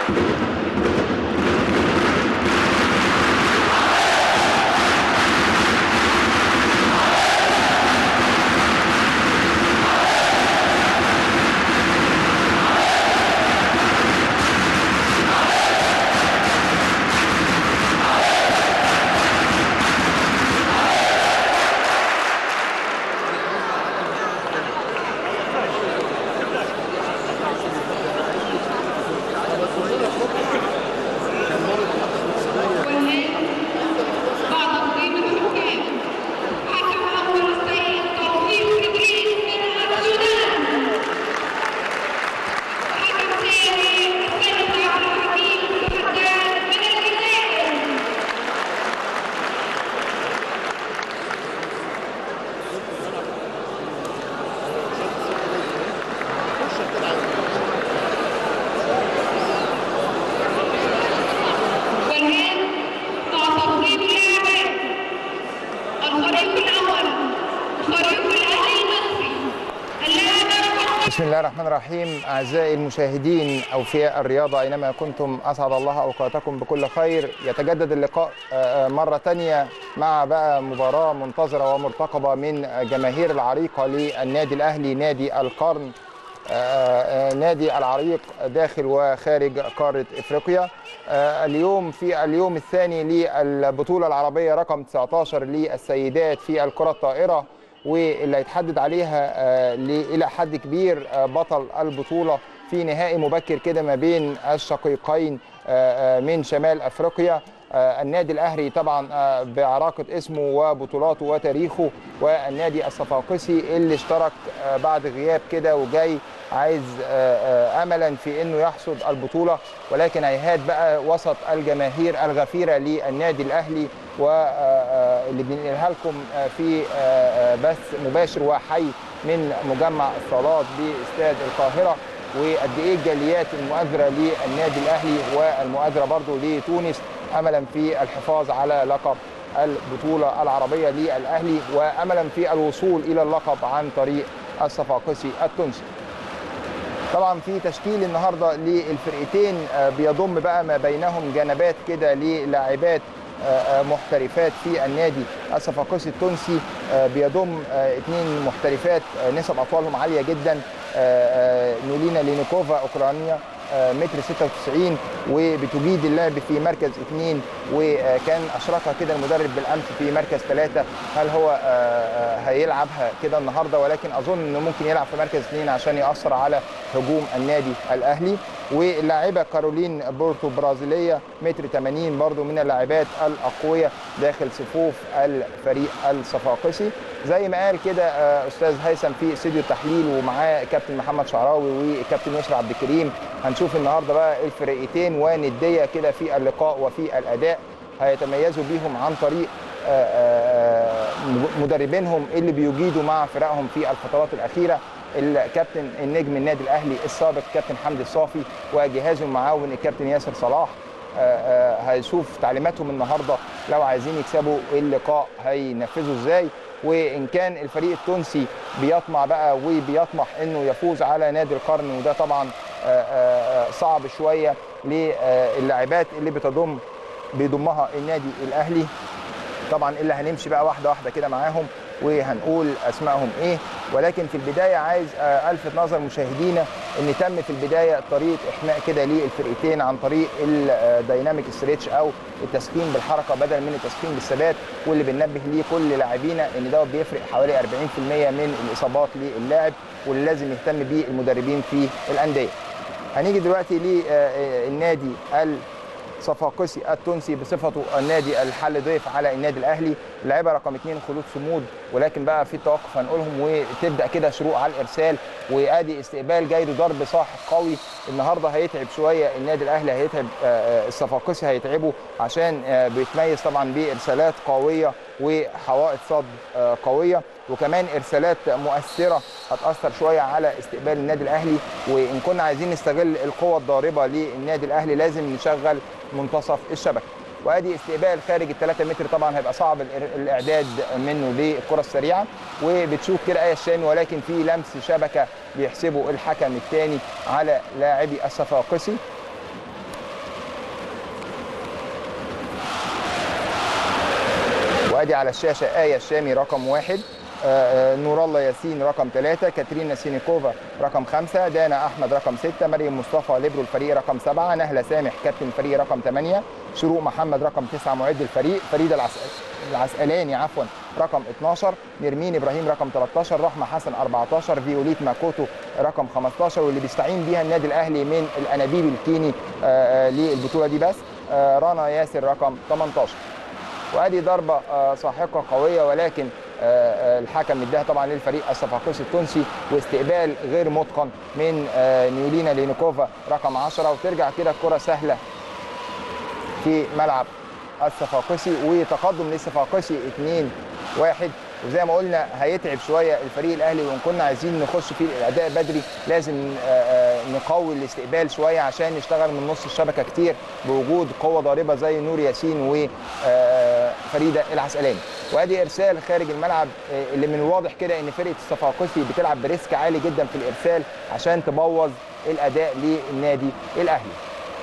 بسم الله الرحمن الرحيم أعزائي المشاهدين أوفياء الرياضة أينما كنتم أسعد الله أوقاتكم بكل خير يتجدد اللقاء آه، آه، مرة تانية مع بقى مباراة منتظرة ومرتقبة من جماهير العريقة للنادي الأهلي نادي القرن آه، آه، نادي العريق داخل وخارج قارة إفريقيا آه، اليوم في اليوم الثاني للبطولة العربية رقم 19 للسيدات في الكرة الطائرة واللي هيتحدد عليها آه، ل- الى حد كبير آه، بطل البطوله في نهائي مبكر كده ما بين الشقيقين آه، آه، من شمال افريقيا آه، النادي الاهلي طبعا آه، بعراقه اسمه وبطولاته وتاريخه والنادي الصفاقسي اللي اشترك آه، بعد غياب كده وجاي عايز آه، آه، املا في انه يحصد البطوله ولكن هيهات بقى وسط الجماهير الغفيره للنادي الاهلي واللي بننقلها لكم آه، في آه، آه، بث مباشر وحي من مجمع الصالات باستاد القاهره وقد ايه الجاليات المؤازره للنادي الاهلي والمؤازره برضو لتونس املا في الحفاظ على لقب البطوله العربيه للاهلي واملا في الوصول الى اللقب عن طريق الصفاقسي التونسي. طبعا في تشكيل النهارده للفرقتين آه، بيضم بقى ما بينهم جنبات كده للاعبات آه، آه، محترفات في النادي الصفاقسي التونسي آه، بيضم آه، اثنين محترفات آه، نسب اطوالهم عاليه جدا آه، آه، نولينا لينيكوفا اوكرانيا آه، متر 96 وبتجيد اللعب في مركز اثنين وكان اشركها كده المدرب بالامس في مركز ثلاثه هل هو آه، آه، هيلعبها كده النهارده ولكن اظن انه ممكن يلعب في مركز اثنين عشان ياثر على هجوم النادي الاهلي واللاعبه كارولين بورتو برازيليه متر 80 برضو من اللاعبات الاقوياء داخل صفوف الفريق الصفاقسي زي ما قال كده آه، استاذ هيثم في استوديو التحليل ومعاه كابتن محمد شعراوي وكابتن يسرى عبد الكريم هنشوف النهارده بقى الفرقتين ونديه كده في اللقاء وفي الاداء هيتميزوا بيهم عن طريق آه، آه، مدربينهم اللي بيجيدوا مع فرقهم في الفترات الاخيره الكابتن النجم النادي الاهلي السابق كابتن حمدي الصافي وجهازه المعاون الكابتن ياسر صلاح آه، آه، هيشوف تعليماتهم النهارده لو عايزين يكسبوا اللقاء هينفذوا ازاي وان كان الفريق التونسي بيطمع بقى وبيطمح انه يفوز على نادي القرن وده طبعا آه، آه، آه، صعب شويه للاعبات اللي بتضم بيضمها النادي الاهلي طبعا اللي هنمشي بقى واحده واحده كده معاهم وهنقول اسمائهم ايه ولكن في البدايه عايز آه، الفت نظر مشاهدينا ان تم في البدايه طريقه احماء كده للفرقتين عن طريق الدايناميك ستريتش او التسخين بالحركه بدل من التسخين بالثبات واللي بننبه ليه كل لاعبينا ان دوت بيفرق حوالي 40% من الاصابات للاعب واللي لازم يهتم بيه المدربين في الانديه. هنيجي دلوقتي للنادي الصفاقسي التونسي بصفته النادي الحل ضيف على النادي الاهلي اللاعبه رقم اثنين خلود صمود ولكن بقى في توقف هنقولهم وتبدا كده شروق على الارسال وادي استقبال جاي له ضرب صاحب قوي النهارده هيتعب شويه النادي الاهلي هيتعب آه، آه، الصفاقسي هيتعبه عشان آه، بيتميز طبعا بارسالات قويه وحوائط صد آه، قويه وكمان ارسالات مؤثره هتاثر شويه على استقبال النادي الاهلي وان كنا عايزين نستغل القوه الضاربه للنادي الاهلي لازم نشغل منتصف الشبكه وادي استقبال خارج ال 3 متر طبعا هيبقى صعب الإر- الاعداد منه للكره السريعه وبتشوف كده ايه الشامي ولكن في لمس شبكه بيحسبه الحكم الثاني على لاعبي الصفاقسي وادي على الشاشه ايه الشامي رقم واحد آه، آه، نور الله ياسين رقم ثلاثة كاترينا سينيكوفا رقم خمسة دانا أحمد رقم ستة مريم مصطفى ليبرو الفريق رقم سبعة نهلة سامح كابتن الفريق رقم ثمانية شروق محمد رقم تسعة معد الفريق فريدة العسقل العسقلاني عفوا رقم 12 نرمين ابراهيم رقم 13 رحمه حسن 14 فيوليت ماكوتو رقم 15 واللي بيستعين بيها النادي الاهلي من الانابيب الكيني آه، آه، للبطوله دي بس آه، رنا ياسر رقم 18 وادي ضربه آه، ساحقه قويه ولكن آه، آه، الحكم اداها طبعا للفريق الصفاقسي التونسي واستقبال غير متقن من آه، نيولينا لينيكوفا رقم 10 وترجع كده الكره سهله في ملعب الصفاقسي وتقدم للصفاقسي 2 1 وزي ما قلنا هيتعب شويه الفريق الاهلي وان كنا عايزين نخش في الاداء بدري لازم آه، آه، نقوي الاستقبال شويه عشان نشتغل من نص الشبكه كتير بوجود قوه ضاربه زي نور ياسين وفريده العسقلاني وادي ارسال خارج الملعب آه، اللي من الواضح كده ان فرقه الصفاقسي بتلعب بريسك عالي جدا في الارسال عشان تبوظ الاداء للنادي الاهلي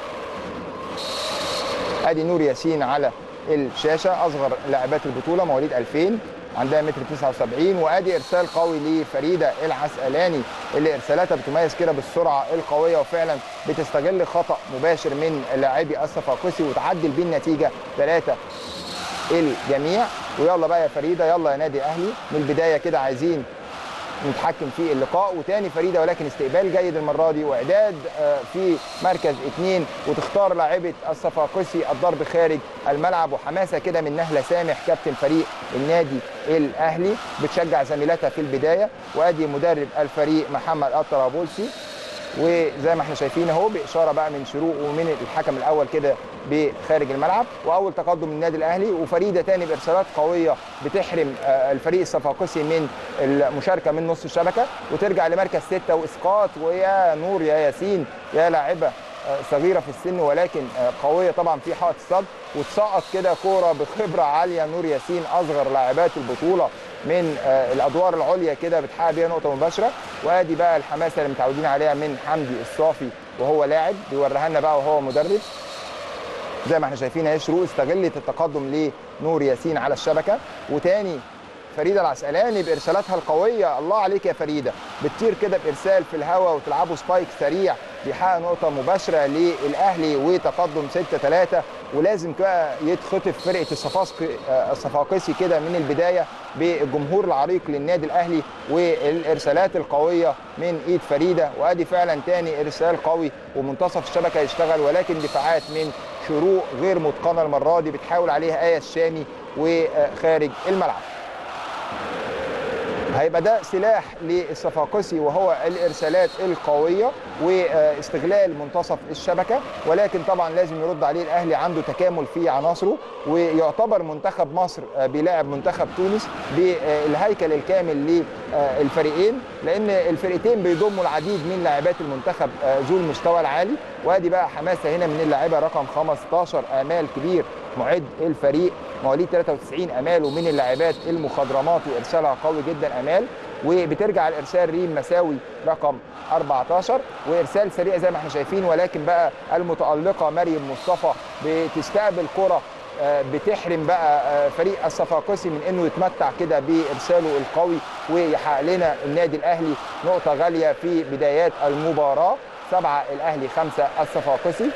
ادي نور ياسين على الشاشه اصغر لاعبات البطوله مواليد 2000 عندها متر 79 وادي ارسال قوي لفريده العسقلاني اللي ارسالاتها بتميز كده بالسرعه القويه وفعلا بتستغل خطا مباشر من لاعبي الصفاقسي وتعدل بيه النتيجه 3 الجميع ويلا بقى يا فريده يلا يا نادي اهلي من البدايه كده عايزين نتحكم في اللقاء وتاني فريده ولكن استقبال جيد المره دي واعداد آه، في مركز اثنين وتختار لاعبه الصفاقسي الضرب خارج الملعب وحماسه كده من نهله سامح كابتن فريق النادي الاهلي بتشجع زميلتها في البدايه وادي مدرب الفريق محمد الطرابلسي وزي ما احنا شايفين اهو باشاره بقى من شروق ومن الحكم الاول كده بخارج الملعب واول تقدم النادي الاهلي وفريده تاني بارسالات قويه بتحرم آه، الفريق الصفاقسي من المشاركه من نص الشبكه وترجع لمركز سته واسقاط ويا نور يا ياسين يا لاعبه آه، صغيره في السن ولكن آه، قويه طبعا في حائط الصد وتسقط كده كوره بخبره عاليه نور ياسين اصغر لاعبات البطوله من آه، الادوار العليا كده بتحقق بيها نقطه مباشره وادي بقى الحماسه اللي متعودين عليها من حمدي الصافي وهو لاعب بيوريها لنا بقى وهو مدرب زي ما احنا شايفين اهي شروق استغلت التقدم لنور ياسين على الشبكه وتاني فريده العسقلاني بارسالاتها القويه الله عليك يا فريده بتطير كده بارسال في الهواء وتلعبه سبايك سريع بيحقق نقطه مباشره للاهلي وتقدم 6 3 ولازم بقى يتخطف فرقه الصفاقسي آه، الصفاقسي كده من البدايه بالجمهور العريق للنادي الاهلي والارسالات القويه من ايد فريده وادي فعلا تاني ارسال قوي ومنتصف الشبكه يشتغل ولكن دفاعات من شروق غير متقنه المره دي بتحاول عليها ايه الشامي وخارج الملعب هيبقى ده سلاح للصفاقسي وهو الارسالات القويه واستغلال منتصف الشبكه ولكن طبعا لازم يرد عليه الاهلي عنده تكامل في عناصره ويعتبر منتخب مصر بيلاعب منتخب تونس بالهيكل الكامل للفريقين لان الفرقتين بيضموا العديد من لاعبات المنتخب ذو المستوى العالي وادي بقى حماسه هنا من اللاعبه رقم 15 امال كبير معد الفريق مواليد 93 امال ومن اللاعبات المخضرمات وارسالها قوي جدا امال وبترجع الارسال ريم مساوي رقم 14 وارسال سريع زي ما احنا شايفين ولكن بقى المتالقه مريم مصطفى بتستقبل كره آه، بتحرم بقى آه، فريق الصفاقسي من انه يتمتع كده بارساله القوي ويحقق لنا النادي الاهلي نقطه غاليه في بدايات المباراه سبعه الاهلي خمسه الصفاقسي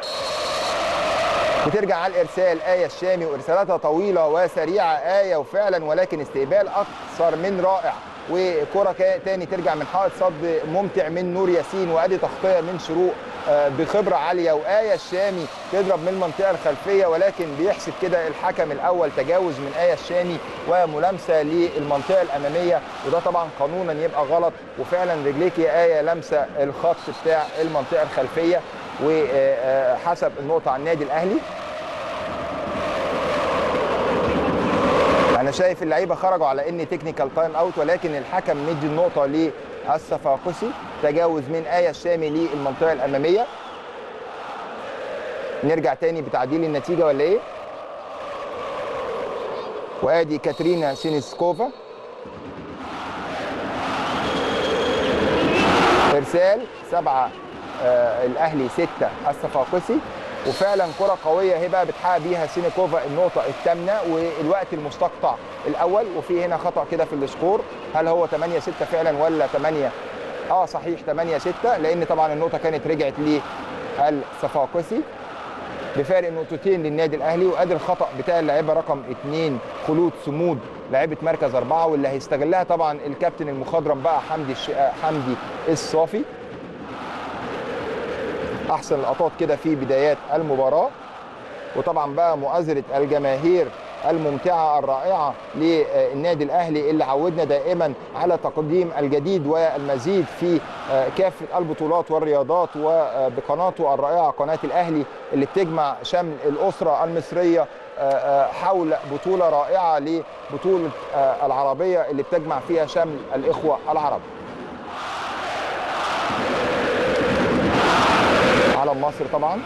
بترجع على الارسال ايه الشامي وارسالاتها طويله وسريعه ايه وفعلا ولكن استقبال اكثر من رائع وكره كا- تاني ترجع من حائط صد ممتع من نور ياسين وادي تغطيه من شروق آه، بخبره عاليه وايه الشامي تضرب من المنطقه الخلفيه ولكن بيحسب كده الحكم الاول تجاوز من ايه الشامي وملامسه للمنطقه الاماميه وده طبعا قانونا يبقى غلط وفعلا رجليك يا ايه لامسه الخط بتاع المنطقه الخلفيه وحسب النقطه على النادي الاهلي انا شايف اللعيبه خرجوا على ان تكنيكال تايم اوت ولكن الحكم مدي النقطه للصفاقسي تجاوز من ايه الشامي للمنطقه الاماميه نرجع تاني بتعديل النتيجه ولا ايه وادي كاترينا سينسكوفا ارسال سبعه آه الاهلي سته الصفاقسي وفعلا كره قويه هي بقى بتحقق بيها سينيكوفا النقطه الثامنه والوقت المستقطع الاول وفي هنا خطا كده في السكور هل هو 8 6 فعلا ولا 8 اه صحيح 8 6 لان طبعا النقطه كانت رجعت للصفاقسي بفارق نقطتين للنادي الاهلي وادي الخطا بتاع اللاعبه رقم اثنين خلود سمود لاعبه مركز اربعه واللي هيستغلها طبعا الكابتن المخضرم بقى حمدي الش... حمدي الصافي احسن اللقطات كده في بدايات المباراه وطبعا بقى مؤازره الجماهير الممتعه الرائعه للنادي الاهلي اللي عودنا دائما على تقديم الجديد والمزيد في كافه البطولات والرياضات وبقناته الرائعه قناه الاهلي اللي بتجمع شمل الاسره المصريه حول بطوله رائعه لبطوله العربيه اللي بتجمع فيها شمل الاخوه العرب. علم مصر طبعا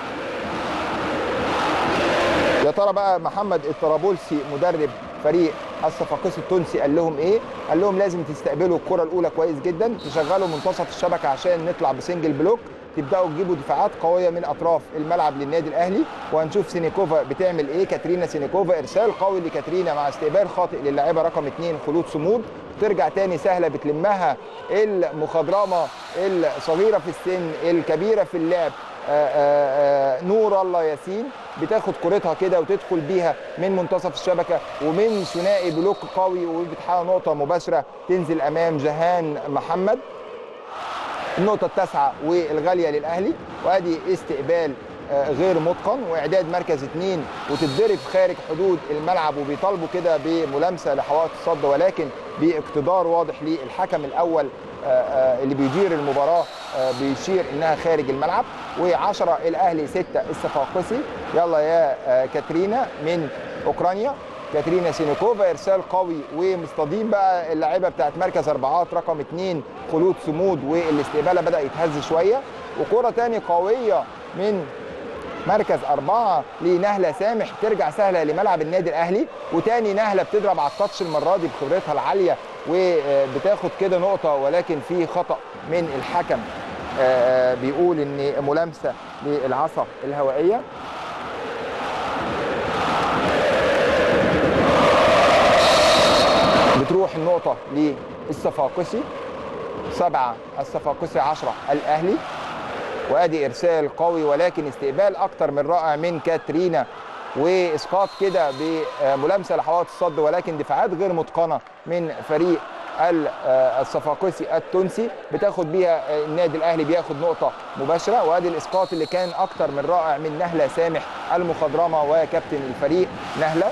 يا ترى بقى محمد الطرابلسي مدرب فريق الصفاقسي التونسي قال لهم ايه؟ قال لهم لازم تستقبلوا الكره الاولى كويس جدا تشغلوا منتصف الشبكه عشان نطلع بسنجل بلوك تبداوا تجيبوا دفاعات قويه من اطراف الملعب للنادي الاهلي وهنشوف سينيكوفا بتعمل ايه كاترينا سينيكوفا ارسال قوي لكاترينا مع استقبال خاطئ للاعبه رقم اثنين خلود صمود ترجع تاني سهله بتلمها المخضرمه الصغيره في السن الكبيره في اللعب آآ آآ نور الله ياسين بتاخد كورتها كده وتدخل بيها من منتصف الشبكه ومن ثنائي بلوك قوي وبتحقق نقطه مباشره تنزل امام جهان محمد النقطة التاسعة والغالية للأهلي وأدي استقبال غير متقن وإعداد مركز اثنين وتتضرب خارج حدود الملعب وبيطالبوا كده بملامسة لحوائط الصد ولكن باقتدار واضح للحكم الأول اللي بيدير المباراة بيشير إنها خارج الملعب و10 الأهلي 6 الصفاقسي يلا يا كاترينا من أوكرانيا كاترينا سينيكوفا ارسال قوي ومصطادين بقى اللاعيبه بتاعت مركز اربعات رقم اثنين خلود سمود والاستقبال بدا يتهز شويه وكره تاني قويه من مركز أربعة لنهلة سامح ترجع سهلة لملعب النادي الأهلي وتاني نهلة بتضرب على التاتش المرة دي بخبرتها العالية وبتاخد كده نقطة ولكن في خطأ من الحكم بيقول إن ملامسة للعصا الهوائية بتروح النقطة للصفاقسي سبعة الصفاقسي عشرة الأهلي وادي ارسال قوي ولكن استقبال اكتر من رائع من كاترينا واسقاط كده بملامسه لحوائط الصد ولكن دفاعات غير متقنه من فريق الصفاقسي التونسي بتاخد بيها النادي الاهلي بياخد نقطه مباشره وادي الاسقاط اللي كان اكتر من رائع من نهله سامح المخضرمه وكابتن الفريق نهله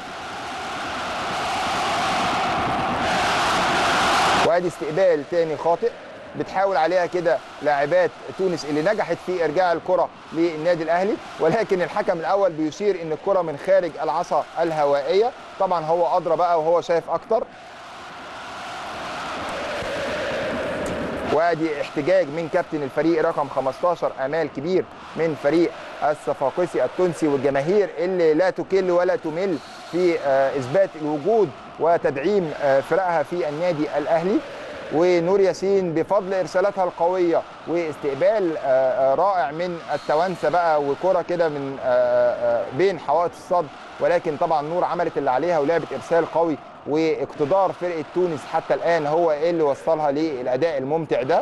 وادي استقبال تاني خاطئ بتحاول عليها كده لاعبات تونس اللي نجحت في ارجاع الكره للنادي الاهلي ولكن الحكم الاول بيشير ان الكره من خارج العصا الهوائيه طبعا هو ادرى بقى وهو شايف اكتر وادي احتجاج من كابتن الفريق رقم 15 امال كبير من فريق الصفاقسي التونسي والجماهير اللي لا تكل ولا تمل في اثبات الوجود وتدعيم فرقها في النادي الاهلي ونور ياسين بفضل ارسالاتها القويه واستقبال رائع من التوانسه بقى وكره كده من بين حوائط الصد ولكن طبعا نور عملت اللي عليها ولعبت ارسال قوي واقتدار فرقه تونس حتى الان هو اللي وصلها للاداء الممتع ده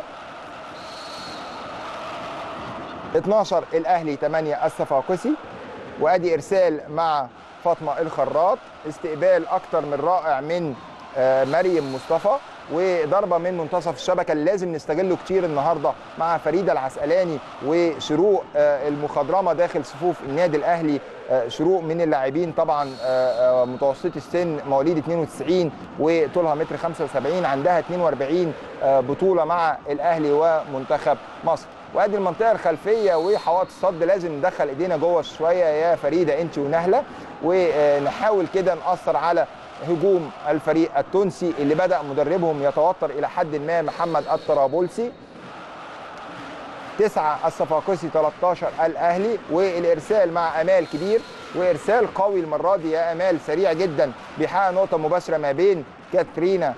12 الاهلي 8 الصفاقسي وادي ارسال مع فاطمه الخراط استقبال اكتر من رائع من مريم مصطفى وضربه من منتصف الشبكه اللي لازم نستغله كتير النهارده مع فريده العسقلاني وشروق المخضرمه داخل صفوف النادي الاهلي شروق من اللاعبين طبعا متوسط السن مواليد 92 وطولها متر 75 عندها 42 بطوله مع الاهلي ومنتخب مصر وادي المنطقه الخلفيه وحوائط الصد لازم ندخل ايدينا جوه شويه يا فريده انت ونهله ونحاول كده ناثر على هجوم الفريق التونسي اللي بدا مدربهم يتوتر الى حد ما محمد الطرابلسي تسعة الصفاقسي 13 الاهلي والارسال مع امال كبير وارسال قوي المره دي يا امال سريع جدا بيحقق نقطه مباشره ما بين كاترينا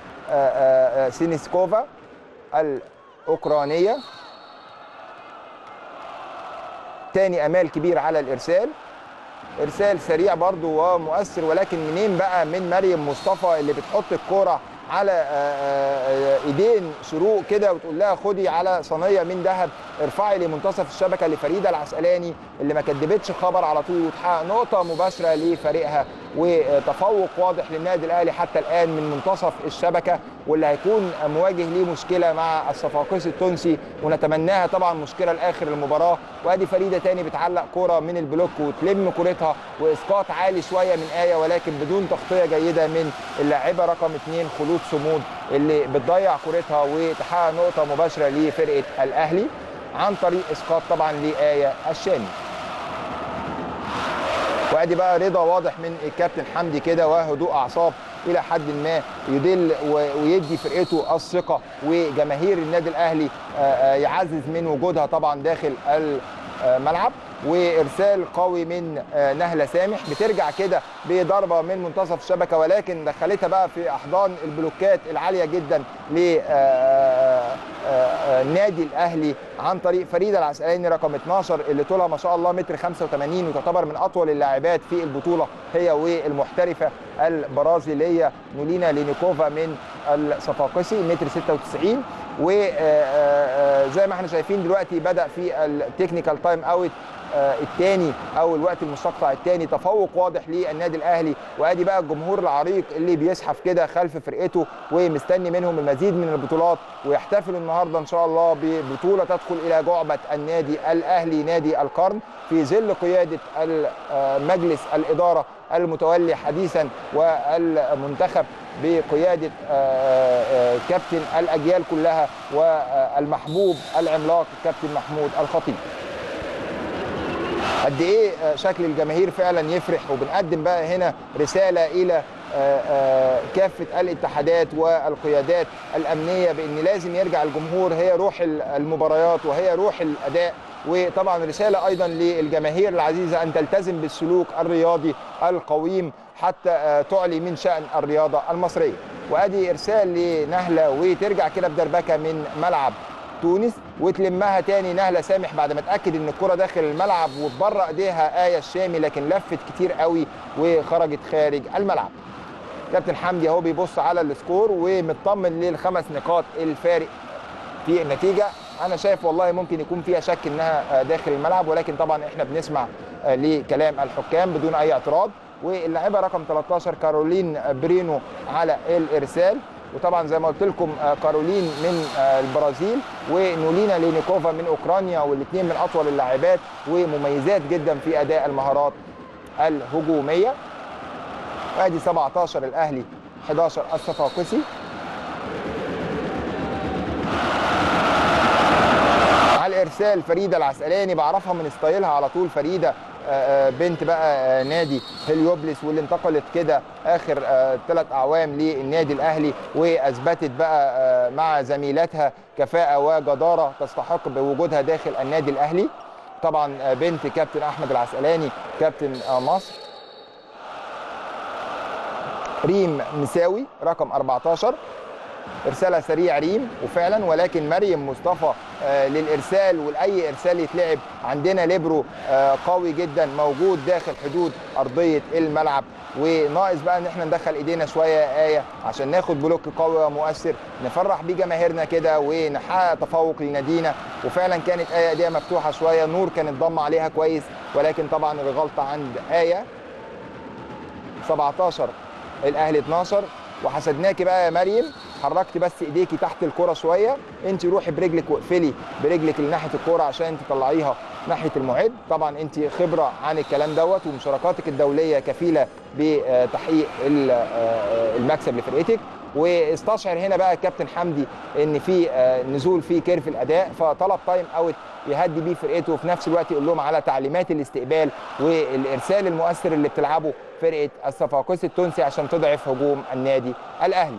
سينيسكوفا الاوكرانيه تاني امال كبير على الارسال ارسال سريع برضو ومؤثر ولكن منين بقى من مريم مصطفى اللي بتحط الكوره على ايدين شروق كده وتقول لها خدي على صينيه من ذهب ارفعي لمنتصف الشبكه لفريده العسقلاني اللي ما كدبتش خبر على طول وتحقق نقطه مباشره لفريقها وتفوق واضح للنادي الاهلي حتى الان من منتصف الشبكه واللي هيكون مواجه ليه مشكله مع الصفاقسي التونسي ونتمناها طبعا مشكله لاخر المباراه وادي فريده تاني بتعلق كره من البلوك وتلم كورتها واسقاط عالي شويه من ايه ولكن بدون تغطيه جيده من اللاعبه رقم اثنين خلود صمود اللي بتضيع كورتها وتحقق نقطه مباشره لفرقه الاهلي عن طريق اسقاط طبعا لايه الشامي وادي بقى رضا واضح من الكابتن حمدي كده وهدوء اعصاب الى حد ما يدل ويدي فرقته الثقه وجماهير النادي الاهلي يعزز من وجودها طبعا داخل الملعب وارسال قوي من نهله سامح بترجع كده بضربه من منتصف الشبكه ولكن دخلتها بقى في احضان البلوكات العاليه جدا للنادي الاهلي عن طريق فريده العسقلاني رقم 12 اللي طولها ما شاء الله متر 85 وتعتبر من اطول اللاعبات في البطوله هي والمحترفه البرازيليه نولينا لينيكوفا من الصفاقسي متر 96 وزي ما احنا شايفين دلوقتي بدا في التكنيكال تايم اوت الثاني او الوقت المستقطع الثاني تفوق واضح للنادي الاهلي وادي بقى الجمهور العريق اللي بيزحف كده خلف فرقته ومستني منهم المزيد من البطولات ويحتفلوا النهارده ان شاء الله ببطوله تدخل الى جعبه النادي الاهلي نادي القرن في ظل قياده مجلس الاداره المتولي حديثا والمنتخب بقياده كابتن الاجيال كلها والمحبوب العملاق الكابتن محمود الخطيب قد ايه شكل الجماهير فعلا يفرح وبنقدم بقى هنا رساله الى كافه الاتحادات والقيادات الامنيه بان لازم يرجع الجمهور هي روح المباريات وهي روح الاداء وطبعا رساله ايضا للجماهير العزيزه ان تلتزم بالسلوك الرياضي القويم حتى تعلي من شان الرياضه المصريه وادي ارسال لنهله وترجع كده بدربكه من ملعب تونس وتلمها تاني نهله سامح بعد ما اتاكد ان الكره داخل الملعب وبره ايديها ايه الشامي لكن لفت كتير قوي وخرجت خارج الملعب كابتن حمدي اهو بيبص على السكور ومطمن للخمس نقاط الفارق في النتيجه انا شايف والله ممكن يكون فيها شك انها داخل الملعب ولكن طبعا احنا بنسمع لكلام الحكام بدون اي اعتراض واللاعبه رقم 13 كارولين برينو على الارسال وطبعا زي ما قلت لكم كارولين من البرازيل ونولينا لينيكوفا من اوكرانيا والاثنين من اطول اللاعبات ومميزات جدا في اداء المهارات الهجوميه وادي 17 الاهلي 11 الصفاقسي على الارسال فريده العسقلاني بعرفها من ستايلها على طول فريده بنت بقى نادي هليوبلس واللي انتقلت كده اخر ثلاث اعوام للنادي الاهلي واثبتت بقى مع زميلاتها كفاءه وجداره تستحق بوجودها داخل النادي الاهلي طبعا بنت كابتن احمد العسقلاني كابتن مصر ريم مساوي رقم 14 ارسالها سريع ريم وفعلا ولكن مريم مصطفى آه للارسال ولاي ارسال يتلعب عندنا ليبرو آه قوي جدا موجود داخل حدود ارضيه الملعب وناقص بقى ان احنا ندخل ايدينا شويه ايه عشان ناخد بلوك قوي ومؤثر نفرح بيه جماهيرنا كده ونحقق تفوق لنادينا وفعلا كانت ايه ايديها مفتوحه شويه نور كانت ضم عليها كويس ولكن طبعا الغلطه عند ايه 17 الاهلي 12 وحسدناكي بقى يا مريم حركتي بس ايديكي تحت الكرة شويه انت روحي برجلك واقفلي برجلك لناحيه الكرة عشان تطلعيها ناحيه المعد طبعا انت خبره عن الكلام دوت ومشاركاتك الدوليه كفيله بتحقيق المكسب لفرقتك واستشعر هنا بقى الكابتن حمدي ان في نزول في كيرف الاداء فطلب تايم اوت يهدي بيه فرقته وفي نفس الوقت يقول لهم على تعليمات الاستقبال والارسال المؤثر اللي بتلعبه فرقه الصفاقسي التونسي عشان تضعف هجوم النادي الاهلي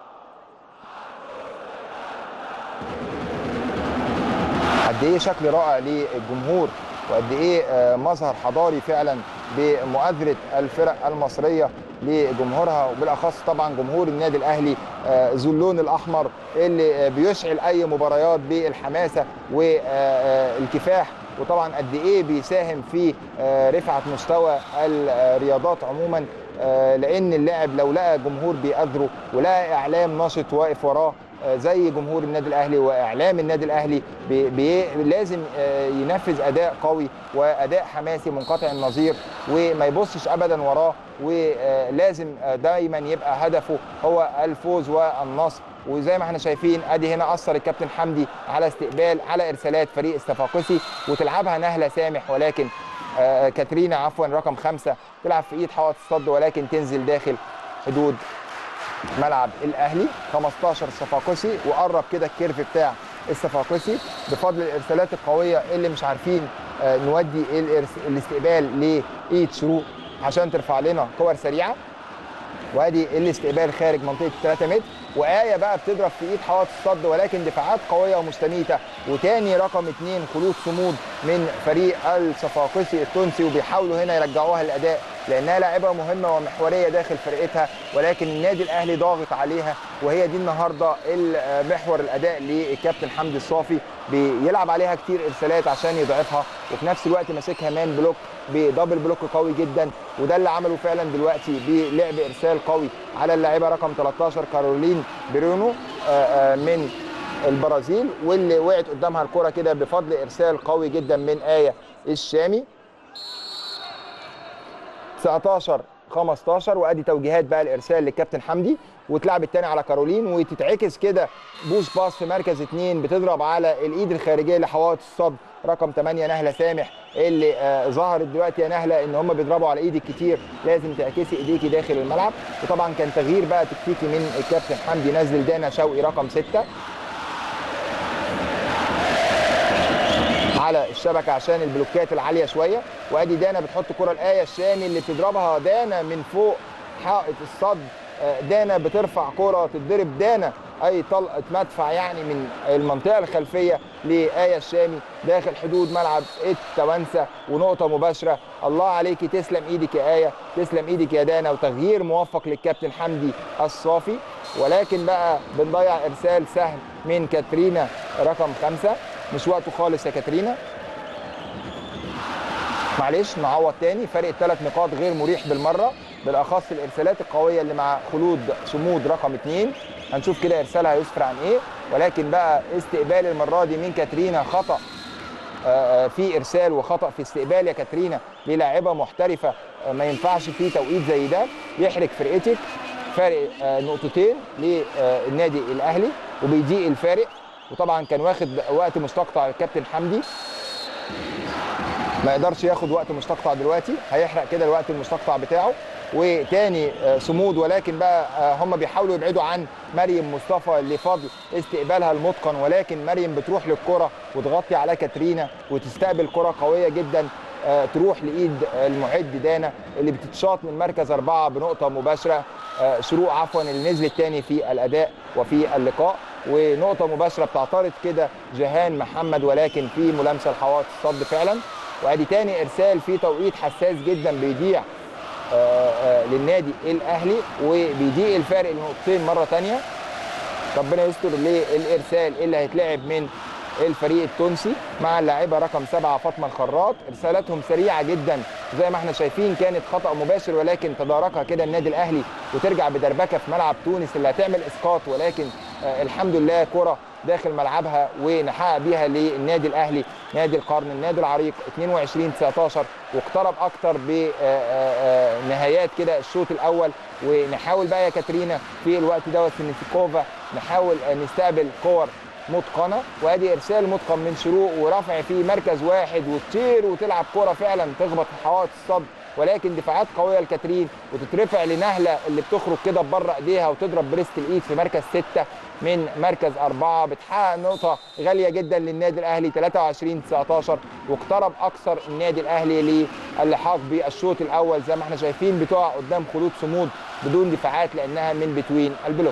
قد ايه شكل رائع للجمهور وقد ايه مظهر حضاري فعلا بمؤازره الفرق المصريه لجمهورها وبالاخص طبعا جمهور النادي الاهلي ذو اللون الاحمر اللي بيشعل اي مباريات بالحماسه والكفاح وطبعا قد ايه بيساهم في آه، رفعه مستوى الرياضات عموما آه، لان اللاعب لو لقى جمهور بيقدره ولقى اعلام نشط واقف وراه آه، زي جمهور النادي الاهلي واعلام النادي الاهلي بي بي لازم آه، ينفذ اداء قوي واداء حماسي منقطع النظير وما يبصش ابدا وراه ولازم آه، دايما يبقى هدفه هو الفوز والنصر وزي ما احنا شايفين ادي هنا اثر الكابتن حمدي على استقبال على ارسالات فريق الصفاقسي وتلعبها نهله سامح ولكن آه، كاترينا عفوا رقم خمسة تلعب في ايد حوض الصد ولكن تنزل داخل حدود ملعب الاهلي 15 صفاقسي وقرب كده الكيرف بتاع الصفاقسي بفضل الارسالات القويه اللي مش عارفين آه، نودي الإرس- الاستقبال لايد شروق عشان ترفع لنا كور سريعه وادي الاستقبال خارج منطقه 3 متر وايه بقى بتضرب في ايد حوائط الصد ولكن دفاعات قويه ومستميته وتاني رقم اثنين خلود صمود من فريق الصفاقسي التونسي وبيحاولوا هنا يرجعوها للاداء لانها لاعبه مهمه ومحوريه داخل فرقتها ولكن النادي الاهلي ضاغط عليها وهي دي النهارده محور الاداء للكابتن حمدي الصافي بيلعب عليها كتير ارسالات عشان يضعفها وفي نفس الوقت ماسكها مان بلوك بدبل بلوك قوي جدا وده اللي عمله فعلا دلوقتي بلعب ارسال قوي على اللاعبه رقم 13 كارولين برونو آه، آه، من البرازيل واللي وقعت قدامها الكره كده بفضل ارسال قوي جدا من ايه الشامي 19 15 وادي توجيهات بقى الارسال للكابتن حمدي وتلعب الثاني على كارولين وتتعكس كده بوش باص في مركز اثنين بتضرب على الايد الخارجيه لحوائط الصد رقم 8 نهله سامح اللي آه ظهرت دلوقتي يا نهله ان هم بيضربوا على ايدك كتير لازم تعكسي ايديكي داخل الملعب وطبعا كان تغيير بقى تكتيكي من الكابتن حمدي نزل دانا شوقي رقم 6 على الشبكه عشان البلوكات العاليه شويه وادي دانا بتحط كره الايه الشامي اللي بتضربها دانا من فوق حائط الصد آه، دانا بترفع كره تتضرب دانا اي طلقه مدفع يعني من المنطقه الخلفيه لايه الشامي داخل حدود ملعب التوانسه ونقطه مباشره الله عليكي تسلم ايدك يا ايه تسلم ايدك يا دانا وتغيير موفق للكابتن حمدي الصافي ولكن بقى بنضيع ارسال سهل من كاترينا رقم خمسة مش وقته خالص يا كاترينا معلش نعوض تاني فرق الثلاث نقاط غير مريح بالمره بالاخص الارسالات القويه اللي مع خلود صمود رقم اثنين هنشوف كده ارسالها هيسفر عن ايه ولكن بقى استقبال المره دي من كاترينا خطا آه، آه، في ارسال وخطا في استقبال يا كاترينا للاعبه محترفه آه، ما ينفعش في توقيت زي ده يحرج فرقتك فارق آه، نقطتين للنادي الاهلي وبيضيق الفارق وطبعا كان واخد وقت مستقطع الكابتن حمدي ما يقدرش ياخد وقت مستقطع دلوقتي هيحرق كده الوقت المستقطع بتاعه وتاني آه، صمود ولكن بقى آه، هم بيحاولوا يبعدوا عن مريم مصطفى لفضل استقبالها المتقن ولكن مريم بتروح للكره وتغطي على كاترينا وتستقبل كره قويه جدا آه، تروح لايد المعد دانا اللي بتتشاط من مركز اربعه بنقطه مباشره آه، شروق عفوا اللي نزلت تاني في الاداء وفي اللقاء ونقطه مباشره بتعترض كده جهان محمد ولكن في ملامسه لحوائط الصد فعلا وادي تاني ارسال في توقيت حساس جدا بيضيع آه، آه، للنادي الاهلي وبيضيق الفارق لنقطتين مره تانية ربنا يستر للارسال اللي هيتلعب من الفريق التونسي مع اللاعبه رقم سبعه فاطمه الخراط ارسالاتهم سريعه جدا زي ما احنا شايفين كانت خطا مباشر ولكن تداركها كده النادي الاهلي وترجع بدربكه في ملعب تونس اللي هتعمل اسقاط ولكن آه الحمد لله كره داخل ملعبها ونحقق بيها للنادي الاهلي نادي القرن النادي العريق 22 19 واقترب اكتر بنهايات كده الشوط الاول ونحاول بقى يا كاترينا في الوقت دوت في نسيكوفا نحاول آه، نستقبل كور متقنه وادي ارسال متقن من شروق ورفع في مركز واحد وتطير وتلعب كره فعلا تخبط في حوائط الصد ولكن دفاعات قويه لكاترين وتترفع لنهله اللي بتخرج كده بره ايديها وتضرب بريست الايد في مركز سته من مركز اربعه بتحقق نقطه غاليه جدا للنادي الاهلي 23 19 واقترب اكثر النادي الاهلي للحاق بالشوط الاول زي ما احنا شايفين بتقع قدام خلود صمود بدون دفاعات لانها من بتوين البلوك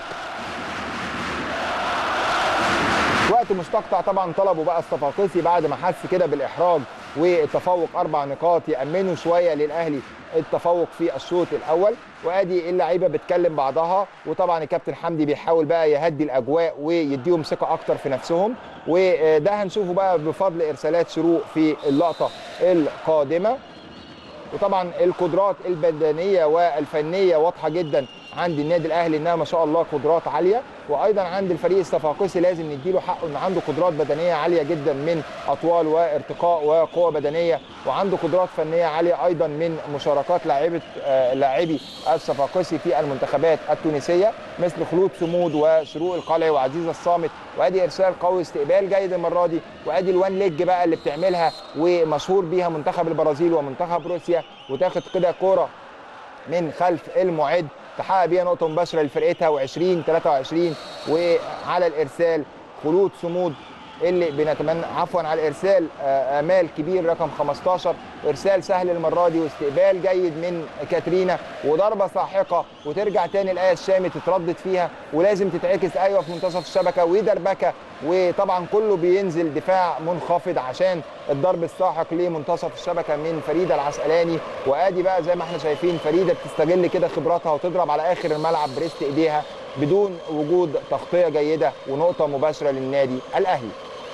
وقت مستقطع طبعا طلبوا بقى الصفاقسي بعد ما حس كده بالاحراج والتفوق اربع نقاط يامنوا شويه للاهلي التفوق في الشوط الاول وادي اللعيبه بتكلم بعضها وطبعا الكابتن حمدي بيحاول بقى يهدي الاجواء ويديهم ثقه اكتر في نفسهم وده هنشوفه بقى بفضل ارسالات شروق في اللقطه القادمه وطبعا القدرات البدنيه والفنيه واضحه جدا عند النادي الاهلي انها ما شاء الله قدرات عاليه وايضا عند الفريق الصفاقسي لازم نديله حقه ان عنده قدرات بدنيه عاليه جدا من اطوال وارتقاء وقوه بدنيه وعنده قدرات فنيه عاليه ايضا من مشاركات لاعيبه آه، لاعبي الصفاقسي في المنتخبات التونسيه مثل خلود صمود وشروق القلعي وعزيز الصامت وادي ارسال قوي استقبال جيد المره دي وادي الوان ليج بقى اللي بتعملها ومشهور بيها منتخب البرازيل ومنتخب روسيا وتاخد كده كوره من خلف المعد تحقق بيها نقطه مباشره لفرقتها و20 23 وعلى الارسال خلود صمود اللي بنتمنى عفوا على الارسال آه، امال كبير رقم 15 ارسال سهل المره دي واستقبال جيد من كاترينا وضربه ساحقه وترجع تاني الايه الشامي تتردد فيها ولازم تتعكس ايوه في منتصف الشبكه ودربكه وطبعا كله بينزل دفاع منخفض عشان الضرب الساحق لمنتصف الشبكه من فريده العسقلاني وادي بقى زي ما احنا شايفين فريده بتستغل كده خبراتها وتضرب على اخر الملعب بريست ايديها بدون وجود تغطيه جيده ونقطه مباشره للنادي الاهلي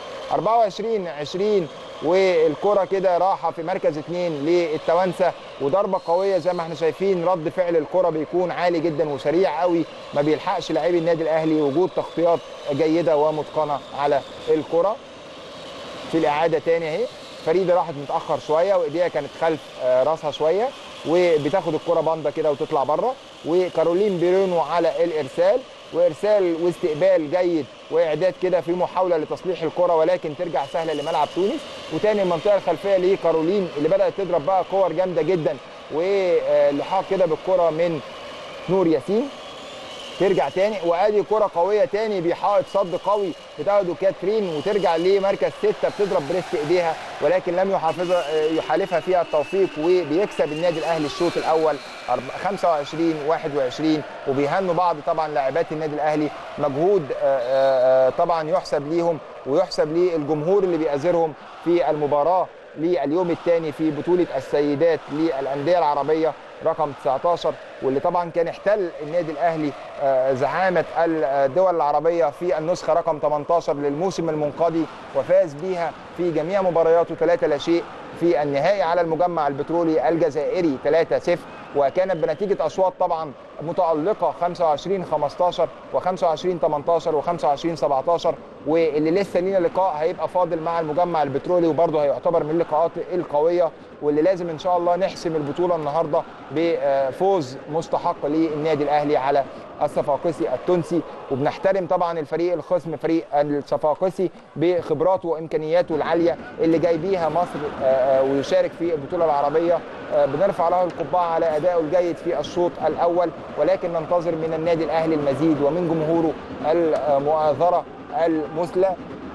24 20 والكره كده راحه في مركز اثنين للتوانسه وضربه قويه زي ما احنا شايفين رد فعل الكره بيكون عالي جدا وسريع قوي ما بيلحقش لاعبي النادي الاهلي وجود تغطيات جيده ومتقنه على الكره في الاعاده تاني اهي فريده راحت متاخر شويه وايديها كانت خلف آه، راسها شويه وبتاخد الكره باندا كده وتطلع بره وكارولين بيرونو على الارسال وارسال واستقبال جيد واعداد كده في محاوله لتصليح الكره ولكن ترجع سهله لملعب تونس وتاني المنطقه الخلفيه لكارولين اللي بدات تضرب بقى كور جامده جدا ولحاق كده بالكره من نور ياسين ترجع تاني وادي كره قويه تاني بيحاول صد قوي بتاخده كاترين وترجع لمركز سته بتضرب بريست ايديها ولكن لم يحافظها يحالفها فيها التوفيق وبيكسب النادي الاهلي الشوط الاول 25 21 وبيهنوا بعض طبعا لاعبات النادي الاهلي مجهود آه، آه، آه، طبعا يحسب ليهم ويحسب للجمهور اللي بيأزرهم في المباراه لليوم الثاني في بطوله السيدات للانديه العربيه رقم 19 واللي طبعا كان احتل النادي الاهلي آه، زعامه الدول العربيه في النسخه رقم 18 للموسم المنقضي وفاز بيها في جميع مبارياته 3 لا شيء في النهائي على المجمع البترولي الجزائري 3-0 وكانت بنتيجه اشواط طبعا متالقه 25 15 و25 18 و25 17 واللي لسه لينا لقاء هيبقى فاضل مع المجمع البترولي وبرضه هيعتبر من اللقاءات القويه واللي لازم ان شاء الله نحسم البطوله النهارده بفوز مستحق للنادي الاهلي على الصفاقسي التونسي وبنحترم طبعا الفريق الخصم فريق الصفاقسي بخبراته وامكانياته العاليه اللي جاي بيها مصر آه، آه، ويشارك في البطوله العربيه آه، بنرفع له القبعه على ادائه الجيد في الشوط الاول ولكن ننتظر من النادي الاهلي المزيد ومن جمهوره المؤازره المثلى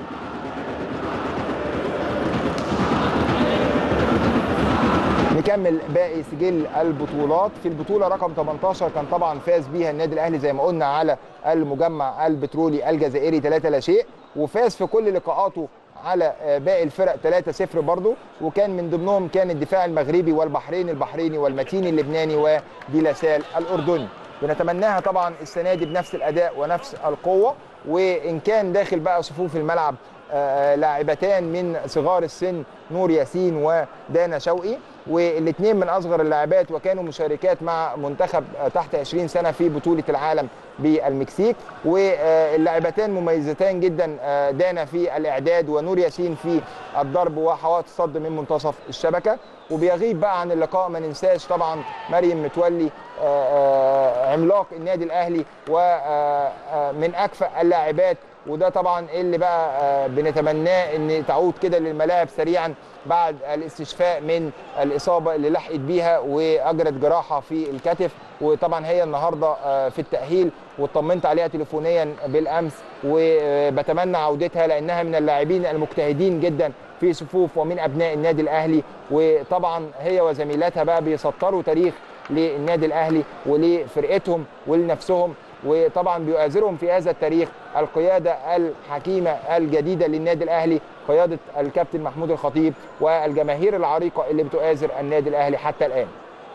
نكمل باقي سجل البطولات في البطوله رقم 18 كان طبعا فاز بيها النادي الاهلي زي ما قلنا على المجمع البترولي الجزائري 3 لا شيء وفاز في كل لقاءاته على آه، باقي الفرق 3-0 برضه وكان من ضمنهم كان الدفاع المغربي والبحرين البحريني والمتين اللبناني وديلاسال الاردني بنتمناها طبعا السنه دي بنفس الاداء ونفس القوه وان كان داخل بقى صفوف الملعب آه، لاعبتان من صغار السن نور ياسين ودانا شوقي والاثنين من اصغر اللاعبات وكانوا مشاركات مع منتخب آه، تحت 20 سنه في بطوله العالم بالمكسيك واللاعبتان مميزتان جدا آه، دانا في الاعداد ونور ياسين في الضرب وحوائط الصد من منتصف الشبكه وبيغيب بقى عن اللقاء ما ننساش طبعا مريم متولي آه، آه، عملاق النادي الاهلي ومن اكفأ اللاعبات وده طبعا اللي بقى آه، بنتمناه ان تعود كده للملاعب سريعا بعد الاستشفاء من الاصابه اللي لحقت بيها واجرت جراحه في الكتف وطبعا هي النهارده آه، في التاهيل واطمنت عليها تليفونيا بالامس وبتمنى عودتها لانها من اللاعبين المجتهدين جدا في صفوف ومن ابناء النادي الاهلي وطبعا هي وزميلاتها بقى بيسطروا تاريخ للنادي الاهلي ولفرقتهم ولنفسهم وطبعا بيؤازرهم في هذا التاريخ القياده الحكيمه الجديده للنادي الاهلي قياده الكابتن محمود الخطيب والجماهير العريقه اللي بتؤازر النادي الاهلي حتى الان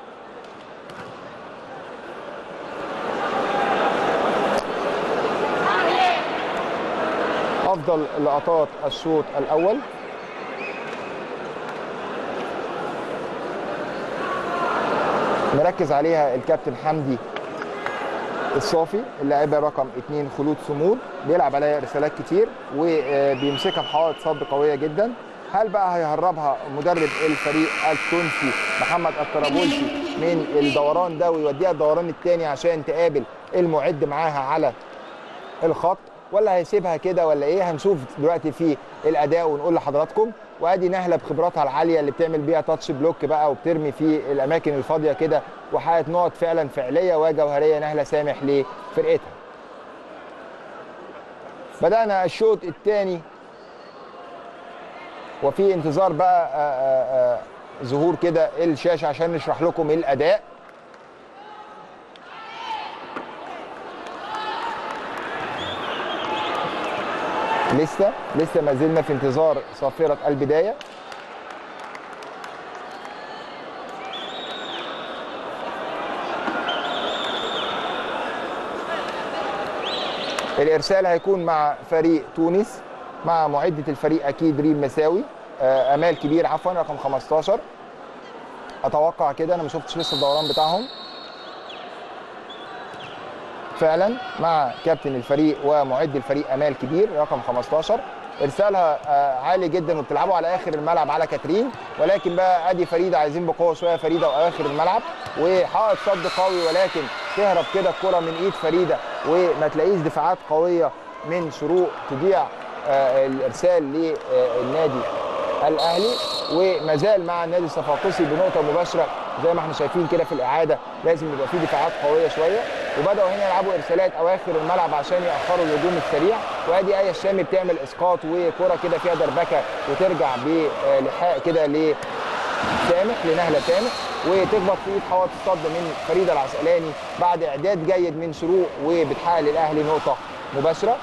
افضل لقطات الشوط الاول مركز عليها الكابتن حمدي الصافي اللاعبه رقم اثنين خلود سمود بيلعب عليها رسالات كتير وبيمسكها بحوائط صد قويه جدا هل بقى هيهربها مدرب الفريق التونسي محمد الطرابلسي من الدوران ده ويوديها الدوران الثاني عشان تقابل المعد معاها على الخط ولا هيسيبها كده ولا ايه هنشوف دلوقتي في الاداء ونقول لحضراتكم وادي نهله بخبراتها العاليه اللي بتعمل بيها تاتش بلوك بقى وبترمي في الاماكن الفاضيه كده وحققت نقط فعلا فعليه وجوهريه نهله سامح لفرقتها بدانا الشوط الثاني وفي انتظار بقى آآ آآ ظهور كده الشاشه عشان نشرح لكم الاداء لسه لسه ما زلنا في انتظار صافره البدايه الارسال هيكون مع فريق تونس مع معده الفريق اكيد ريم مساوي امال كبير عفوا رقم 15 اتوقع كده انا ما شفتش لسه الدوران بتاعهم فعلا مع كابتن الفريق ومعد الفريق امال كبير رقم 15 ارسالها عالي جدا وبتلعبوا على اخر الملعب على كاترين ولكن بقى ادي فريده عايزين بقوه شويه فريده واخر الملعب وحائط صد قوي ولكن تهرب كده الكره من ايد فريده وما تلاقيش دفاعات قويه من شروق تضيع الارسال للنادي الاهلي وما زال مع النادي الصفاقسي بنقطه مباشره زي ما احنا شايفين كده في الاعاده لازم يبقى في دفاعات قويه شويه وبداوا هنا يلعبوا ارسالات اواخر الملعب عشان ياخروا الهجوم السريع وادي ايه الشامي بتعمل اسقاط وكره كده فيها دربكه وترجع بلحاق كده لسامح لنهله سامح وتخبط في ايد حوائط الصد من فريده العسقلاني بعد اعداد جيد من شروق وبتحقق للاهلي نقطه مباشره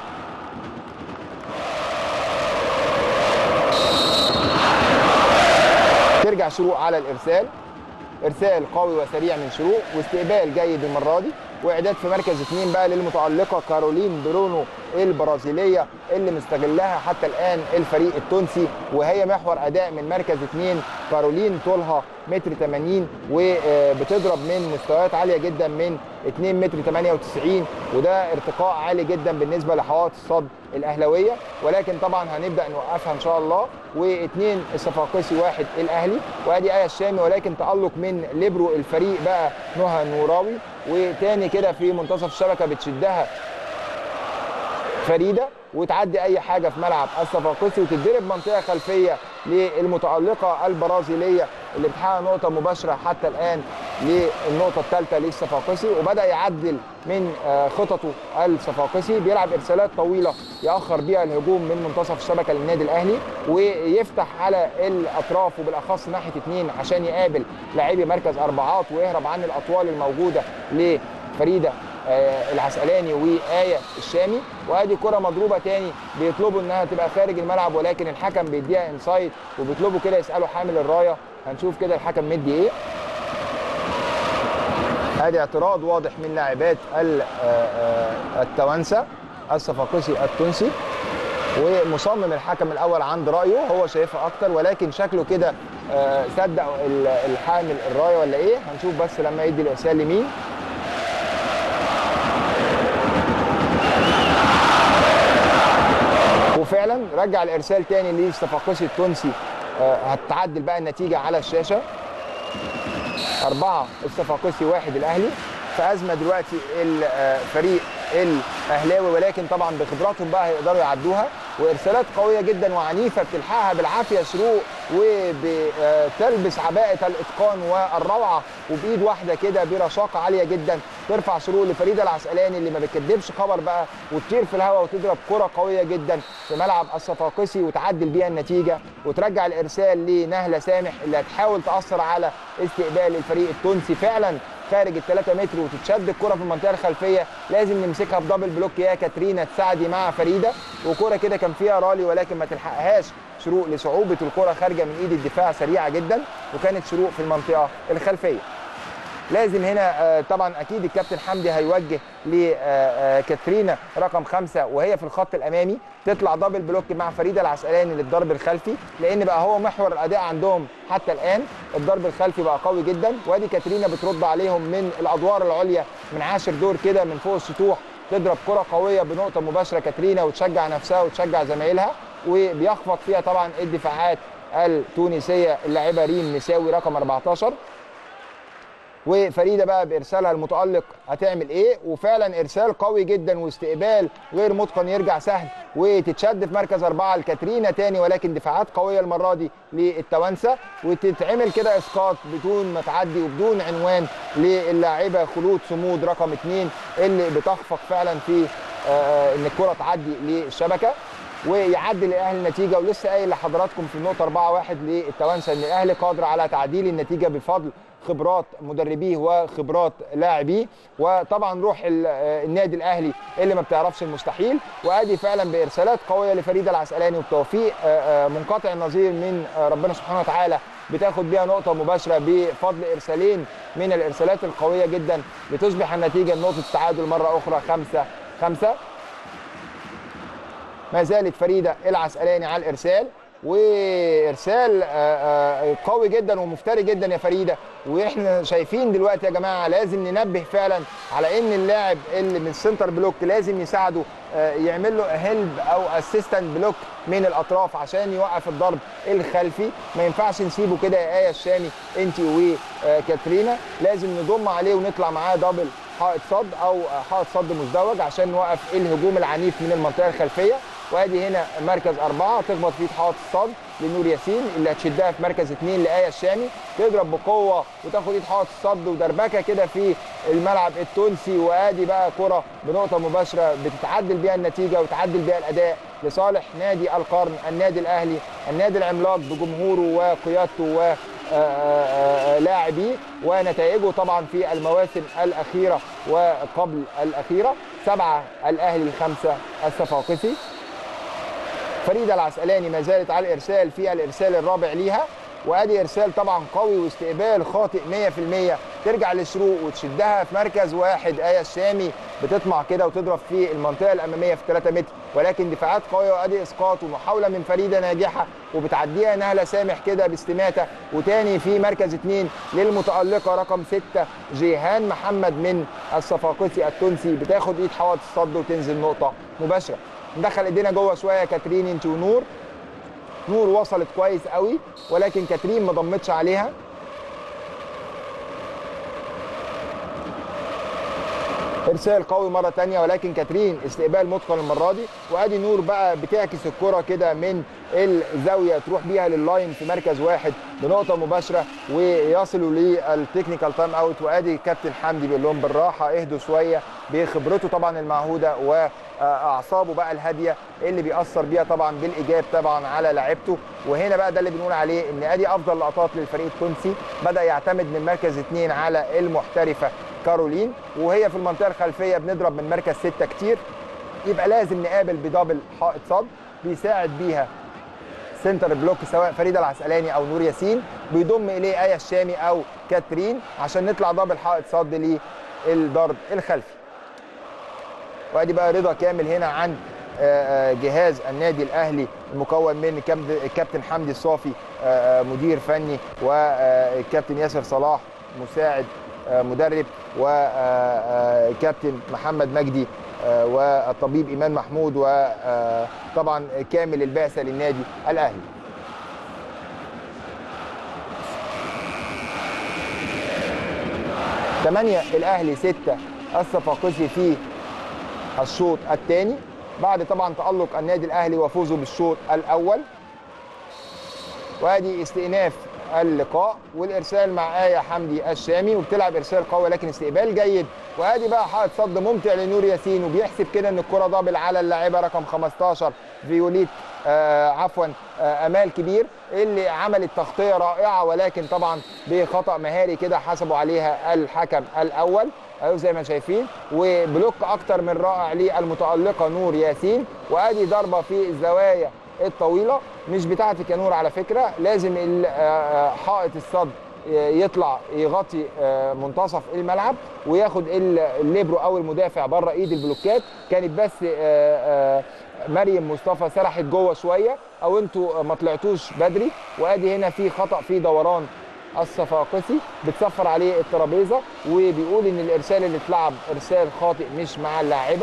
ترجع شروق على الارسال ارسال قوي وسريع من شروق واستقبال جيد المره دي واعداد في مركز اثنين بقى للمتالقه كارولين برونو البرازيليه اللي مستغلها حتى الان الفريق التونسي وهي محور اداء من مركز اثنين كارولين طولها متر 80 وبتضرب من مستويات عاليه جدا من 2 متر 98 وده ارتقاء عالي جدا بالنسبه لحوائط الصد الاهلاويه ولكن طبعا هنبدا نوقفها ان شاء الله واثنين الصفاقسي واحد الاهلي وادي ايه الشامي ولكن تالق من ليبرو الفريق بقى نهى نوراوي وتاني كده في منتصف الشبكه بتشدها فريده وتعدي اي حاجه في ملعب الصفاقسي وتتضرب منطقه خلفيه للمتالقه البرازيليه اللي بتحقق نقطه مباشره حتى الان للنقطه الثالثه للصفاقسي وبدا يعدل من خططه الصفاقسي بيلعب ارسالات طويله ياخر بيها الهجوم من منتصف الشبكه للنادي الاهلي ويفتح على الاطراف وبالاخص ناحيه اثنين عشان يقابل لاعبي مركز اربعات ويهرب عن الاطوال الموجوده لفريده العسقلاني وآية الشامي وادي كرة مضروبة تاني بيطلبوا انها تبقى خارج الملعب ولكن الحكم بيديها انسايد وبيطلبوا كده يسألوا حامل الراية هنشوف كده الحكم مدي ايه ادي اعتراض واضح من لاعبات التوانسة الصفاقسي التونسي ومصمم الحكم الاول عند رايه هو شايفها اكتر ولكن شكله كده صدق الحامل الرايه ولا ايه هنشوف بس لما يدي الارسال لمين وفعلا رجع الارسال تاني للصفاقسي التونسي هتعدل بقى النتيجه على الشاشه أربعة الصفاقسي واحد الأهلي في أزمة دلوقتي الفريق الأهلاوي ولكن طبعا بخبراتهم بقى هيقدروا يعدوها وإرسالات قوية جدا وعنيفة بتلحقها بالعافية شروق وبتلبس عباءة الإتقان والروعة وبإيد واحدة كده برشاقة عالية جدا ترفع شروق لفريدة العسقلاني اللي ما بتكدبش خبر بقى وتطير في الهواء وتضرب كرة قوية جدا في ملعب الصفاقسي وتعدل بيها النتيجة وترجع الإرسال لنهلة سامح اللي هتحاول تأثر على استقبال الفريق التونسي فعلا خارج ال 3 متر وتتشد الكره في المنطقه الخلفيه لازم نمسكها بدبل بلوك يا كاترينا تساعدي مع فريده وكره كده كان فيها رالي ولكن ما تلحقهاش شروق لصعوبه الكره خارجه من ايد الدفاع سريعه جدا وكانت شروق في المنطقه الخلفيه لازم هنا آه، طبعا اكيد الكابتن حمدي هيوجه لكاترينا رقم خمسة وهي في الخط الامامي تطلع دبل بلوك مع فريده العسقلاني للضرب الخلفي لان بقى هو محور الاداء عندهم حتى الان الضرب الخلفي بقى قوي جدا وادي كاترينا بترد عليهم من الادوار العليا من عاشر دور كده من فوق السطوح تضرب كره قويه بنقطه مباشره كاترينا وتشجع نفسها وتشجع زمايلها وبيخفض فيها طبعا الدفاعات التونسيه اللاعبه ريم مساوي رقم 14 وفريده بقى بارسالها المتالق هتعمل ايه وفعلا ارسال قوي جدا واستقبال غير متقن يرجع سهل وتتشد في مركز اربعه لكاترينا تاني ولكن دفاعات قويه المره دي للتوانسه وتتعمل كده اسقاط بدون ما تعدي وبدون عنوان للاعبه خلود صمود رقم اثنين اللي بتخفق فعلا في آه، ان الكره تعدي للشبكه ويعدل الاهلي النتيجه ولسه قايل لحضراتكم في النقطه 4 1 للتوانسه ان الاهلي قادر على تعديل النتيجه بفضل خبرات مدربيه وخبرات لاعبيه وطبعا روح ال- آه، النادي الاهلي اللي ما بتعرفش المستحيل وادي فعلا بارسالات قويه لفريده العسقلاني وبتوفيق آه، آه، منقطع النظير من آه، ربنا سبحانه وتعالى بتاخد بيها نقطه مباشره بفضل ارسالين من الارسالات القويه جدا لتصبح النتيجه نقطه التعادل مره اخرى 5 5 ما زالت فريده العسقلاني على الارسال وارسال آه، آه، قوي جدا ومفتري جدا يا فريده واحنا شايفين دلوقتي يا جماعه لازم ننبه فعلا على ان اللاعب اللي من السنتر بلوك لازم يساعده آه، يعمل له هيلب او اسيستنت بلوك من الاطراف عشان يوقف الضرب الخلفي ما ينفعش نسيبه كده يا ايه الشامي انت وكاترينا لازم نضم عليه ونطلع معاه دبل حائط صد او حائط صد مزدوج عشان نوقف الهجوم العنيف من المنطقه الخلفيه وادي هنا مركز اربعه تخبط فيه حائط الصد لنور ياسين اللي هتشدها في مركز اثنين لايه الشامي تضرب بقوه وتاخد ايد حائط الصد ودربكه كده في الملعب التونسي وادي بقى كره بنقطه مباشره بتتعدل بيها النتيجه وتعدل بيها الاداء لصالح نادي القرن النادي الاهلي النادي العملاق بجمهوره وقيادته و آه، آه، آه، لاعبيه ونتائجه طبعا في المواسم الاخيره وقبل الاخيره سبعه الاهلي الخمسه الصفاقسي فريده العسقلاني ما زالت على الارسال في الارسال الرابع ليها وادي ارسال طبعا قوي واستقبال خاطئ 100% ترجع للشروق وتشدها في مركز واحد ايه الشامي بتطمع كده وتضرب في المنطقه الاماميه في 3 متر ولكن دفاعات قويه وادي اسقاط ومحاوله من فريده ناجحه وبتعديها نهله سامح كده باستماته وتاني في مركز اثنين للمتالقه رقم 6 جيهان محمد من الصفاقسي التونسي بتاخد ايد حوض الصد وتنزل نقطه مباشره ندخل ايدينا جوه شويه كاترين انت ونور نور وصلت كويس قوي ولكن كاترين ما ضمتش عليها ارسال قوي مره تانية ولكن كاترين استقبال متقن المره دي وادي نور بقى بتعكس الكره كده من الزاويه تروح بيها لللاين في مركز واحد بنقطه مباشره ويصلوا للتكنيكال تايم اوت وادي كابتن حمدي بيقول لهم بالراحه اهدوا شويه بخبرته طبعا المعهوده واعصابه بقى الهاديه اللي بيأثر بيها طبعا بالايجاب طبعا على لعيبته وهنا بقى ده اللي بنقول عليه ان ادي افضل لقطات للفريق التونسي بدا يعتمد من مركز اثنين على المحترفه كارولين وهي في المنطقه الخلفيه بنضرب من مركز سته كتير يبقى لازم نقابل بدبل حائط صد بيساعد بيها سنتر بلوك سواء فريده العسقلاني او نور ياسين بيضم اليه ايه الشامي او كاترين عشان نطلع دبل حائط صد للضرب الخلفي وادي بقى رضا كامل هنا عن آه، آه، جهاز النادي الاهلي المكون من كاب- الكابتن حمدي الصافي آه، آه، مدير فني والكابتن ياسر صلاح مساعد آه، مدرب وكابتن محمد مجدي آه، والطبيب ايمان محمود وطبعا كامل البعثه للنادي الاهلي ثمانية الأهلي ستة الصفاقسي في الشوط الثاني بعد طبعا تألق النادي الأهلي وفوزه بالشوط الأول وادي استئناف اللقاء والارسال مع ايه حمدي الشامي وبتلعب ارسال قوي لكن استقبال جيد وادي بقى حائط صد ممتع لنور ياسين وبيحسب كده ان الكره دبل على اللاعبه رقم 15 فيوليت آه عفوا آه امال كبير اللي عملت تغطيه رائعه ولكن طبعا بخطا مهاري كده حسبوا عليها الحكم الاول اهو زي ما شايفين وبلوك اكتر من رائع للمتالقه نور ياسين وادي ضربه في الزوايا الطويله مش بتاعتك يا نور على فكره لازم ال- آه، آه، حائط الصد يطلع يغطي آه، منتصف الملعب وياخد ال- الليبرو او المدافع بره ايد البلوكات كانت بس آه، آه، مريم مصطفى سرحت جوه شويه او انتوا ما طلعتوش بدري وادي هنا في خطا في دوران الصفاقسي بتصفر عليه الترابيزه وبيقول ان الارسال اللي اتلعب ارسال خاطئ مش مع اللاعبه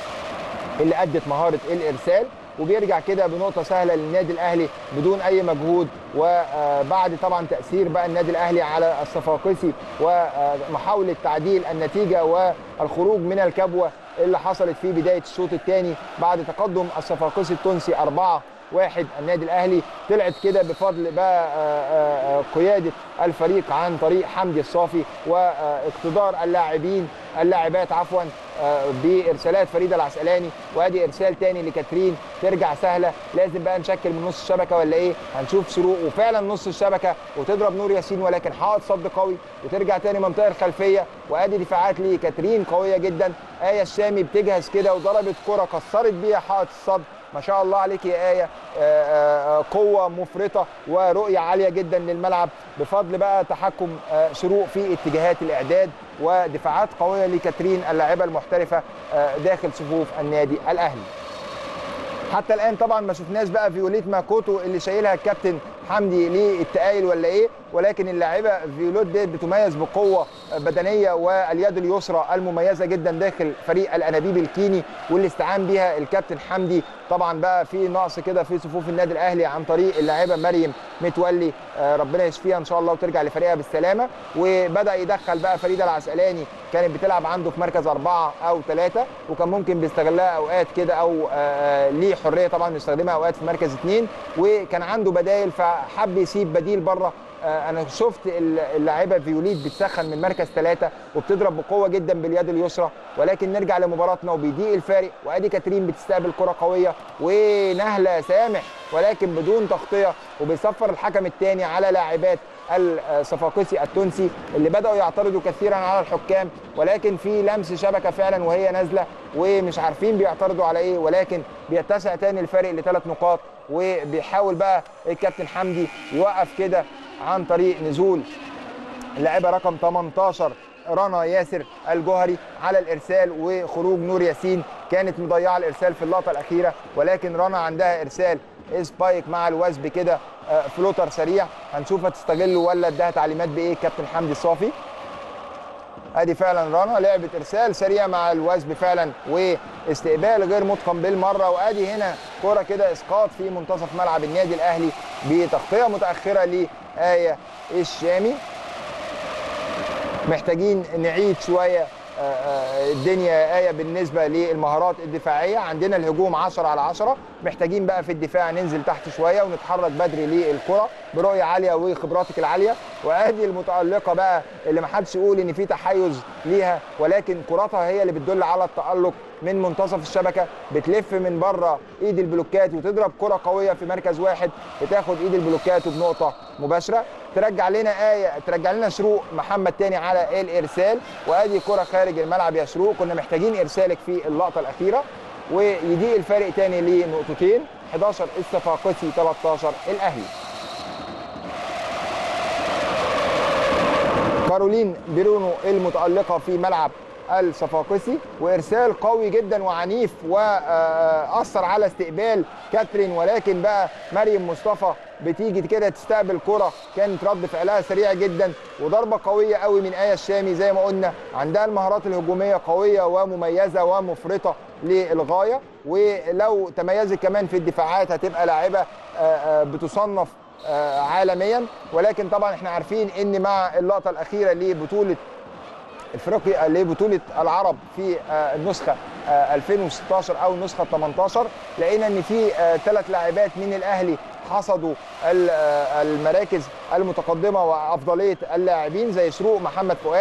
اللي ادت مهاره الارسال وبيرجع كده بنقطه سهله للنادي الاهلي بدون اي مجهود وبعد طبعا تاثير بقى النادي الاهلي على الصفاقسي ومحاوله تعديل النتيجه والخروج من الكبوه اللي حصلت في بدايه الشوط الثاني بعد تقدم الصفاقسي التونسي 4 واحد النادي الاهلي طلعت كده بفضل بقى آه، آه، آه، قياده الفريق عن طريق حمدي الصافي واقتدار اللاعبين اللاعبات عفوا آه، بارسالات فريده العسقلاني وادي ارسال تاني لكاترين ترجع سهله لازم بقى نشكل من نص الشبكه ولا ايه هنشوف شروق وفعلا نص الشبكه وتضرب نور ياسين ولكن حائط صد قوي وترجع تاني منطقه الخلفيه وادي دفاعات لكاترين قويه جدا ايه الشامي بتجهز كده وضربت كره كسرت بيها حائط الصد ما شاء الله عليك يا آية آه، آه، قوة مفرطة ورؤية عالية جدا للملعب بفضل بقى تحكم آه، شروق في اتجاهات الإعداد ودفاعات قوية لكاترين اللاعبة المحترفة آه، داخل صفوف النادي الأهلي حتى الان طبعا ما شفناش بقى فيوليت ماكوتو اللي شايلها الكابتن حمدي للتآيل ولا ايه ولكن اللاعبه فيوليت دي بتميز بقوه بدنيه واليد اليسرى المميزه جدا داخل فريق الانابيب الكيني واللي استعان بيها الكابتن حمدي طبعا بقى في نقص كده في صفوف النادي الاهلي عن طريق اللاعبه مريم متولي آه، ربنا يشفيها ان شاء الله وترجع لفريقها بالسلامه وبدا يدخل بقى فريده العسقلاني كانت بتلعب عنده في مركز اربعه او ثلاثه وكان ممكن بيستغلها اوقات كده او آه، آه، ليه حريه طبعا يستخدمها اوقات في مركز اثنين وكان عنده بدايل فحب يسيب بديل بره آه، انا شفت ال- اللاعبه فيوليت بتسخن من مركز ثلاثه وبتضرب بقوه جدا باليد اليسرى ولكن نرجع لمباراتنا وبيضيق الفارق وادي كاترين بتستقبل كره قويه ونهله سامح ولكن بدون تغطيه وبيصفر الحكم الثاني على لاعبات الصفاقسي التونسي اللي بداوا يعترضوا كثيرا على الحكام ولكن في لمس شبكه فعلا وهي نازله ومش عارفين بيعترضوا على ايه ولكن بيتسع تاني الفارق لثلاث نقاط وبيحاول بقى الكابتن حمدي يوقف كده عن طريق نزول اللاعبه رقم 18 رنا ياسر الجوهري على الارسال وخروج نور ياسين كانت مضيعه الارسال في اللقطه الاخيره ولكن رنا عندها ارسال سبايك مع الوثب كده آه، فلوتر سريع هنشوفها تستغله ولا اداها تعليمات بايه كابتن حمدي الصافي ادي فعلا رنا لعبت ارسال سريع مع الوثب فعلا واستقبال غير متقن بالمره وادي هنا كره كده اسقاط في منتصف ملعب النادي الاهلي بتغطيه متاخره لايه الشامي محتاجين نعيد شويه آه، آه، الدنيا آية بالنسبة للمهارات الدفاعية عندنا الهجوم 10 على 10 محتاجين بقى في الدفاع ننزل تحت شوية ونتحرك بدري للكرة برؤية عالية وخبراتك العالية وادي المتألقة بقى اللي ما حدش يقول ان في تحيز ليها ولكن كراتها هي اللي بتدل على التألق من منتصف الشبكة بتلف من بره ايد البلوكات وتضرب كرة قوية في مركز واحد بتاخد ايد البلوكات وبنقطة مباشرة ترجع لنا آية ترجع لنا شروق محمد تاني على الارسال وادي كرة خارج الملعب يا شروق كنا محتاجين ارسالك في اللقطة الأخيرة ويضيق الفارق تاني لنقطتين 11 الصفاقسي 13 الاهلي كارولين برونو المتألقة في ملعب الصفاقسي وارسال قوي جدا وعنيف واثر على استقبال كاترين ولكن بقى مريم مصطفى بتيجي كده تستقبل كره كانت رد فعلها سريع جدا وضربه قويه قوي من ايه الشامي زي ما قلنا عندها المهارات الهجوميه قويه ومميزه ومفرطه للغايه ولو تميزت كمان في الدفاعات هتبقى لاعبه آه، آه، بتصنف آه، عالميا ولكن طبعا احنا عارفين ان مع اللقطه الاخيره لبطوله افريقيا لبطوله العرب في آه، النسخه آه، 2016 او النسخه 18 لقينا ان في ثلاث لاعبات من الاهلي حصدوا ال- آه، المراكز المتقدمه وافضليه اللاعبين زي شروق محمد فؤاد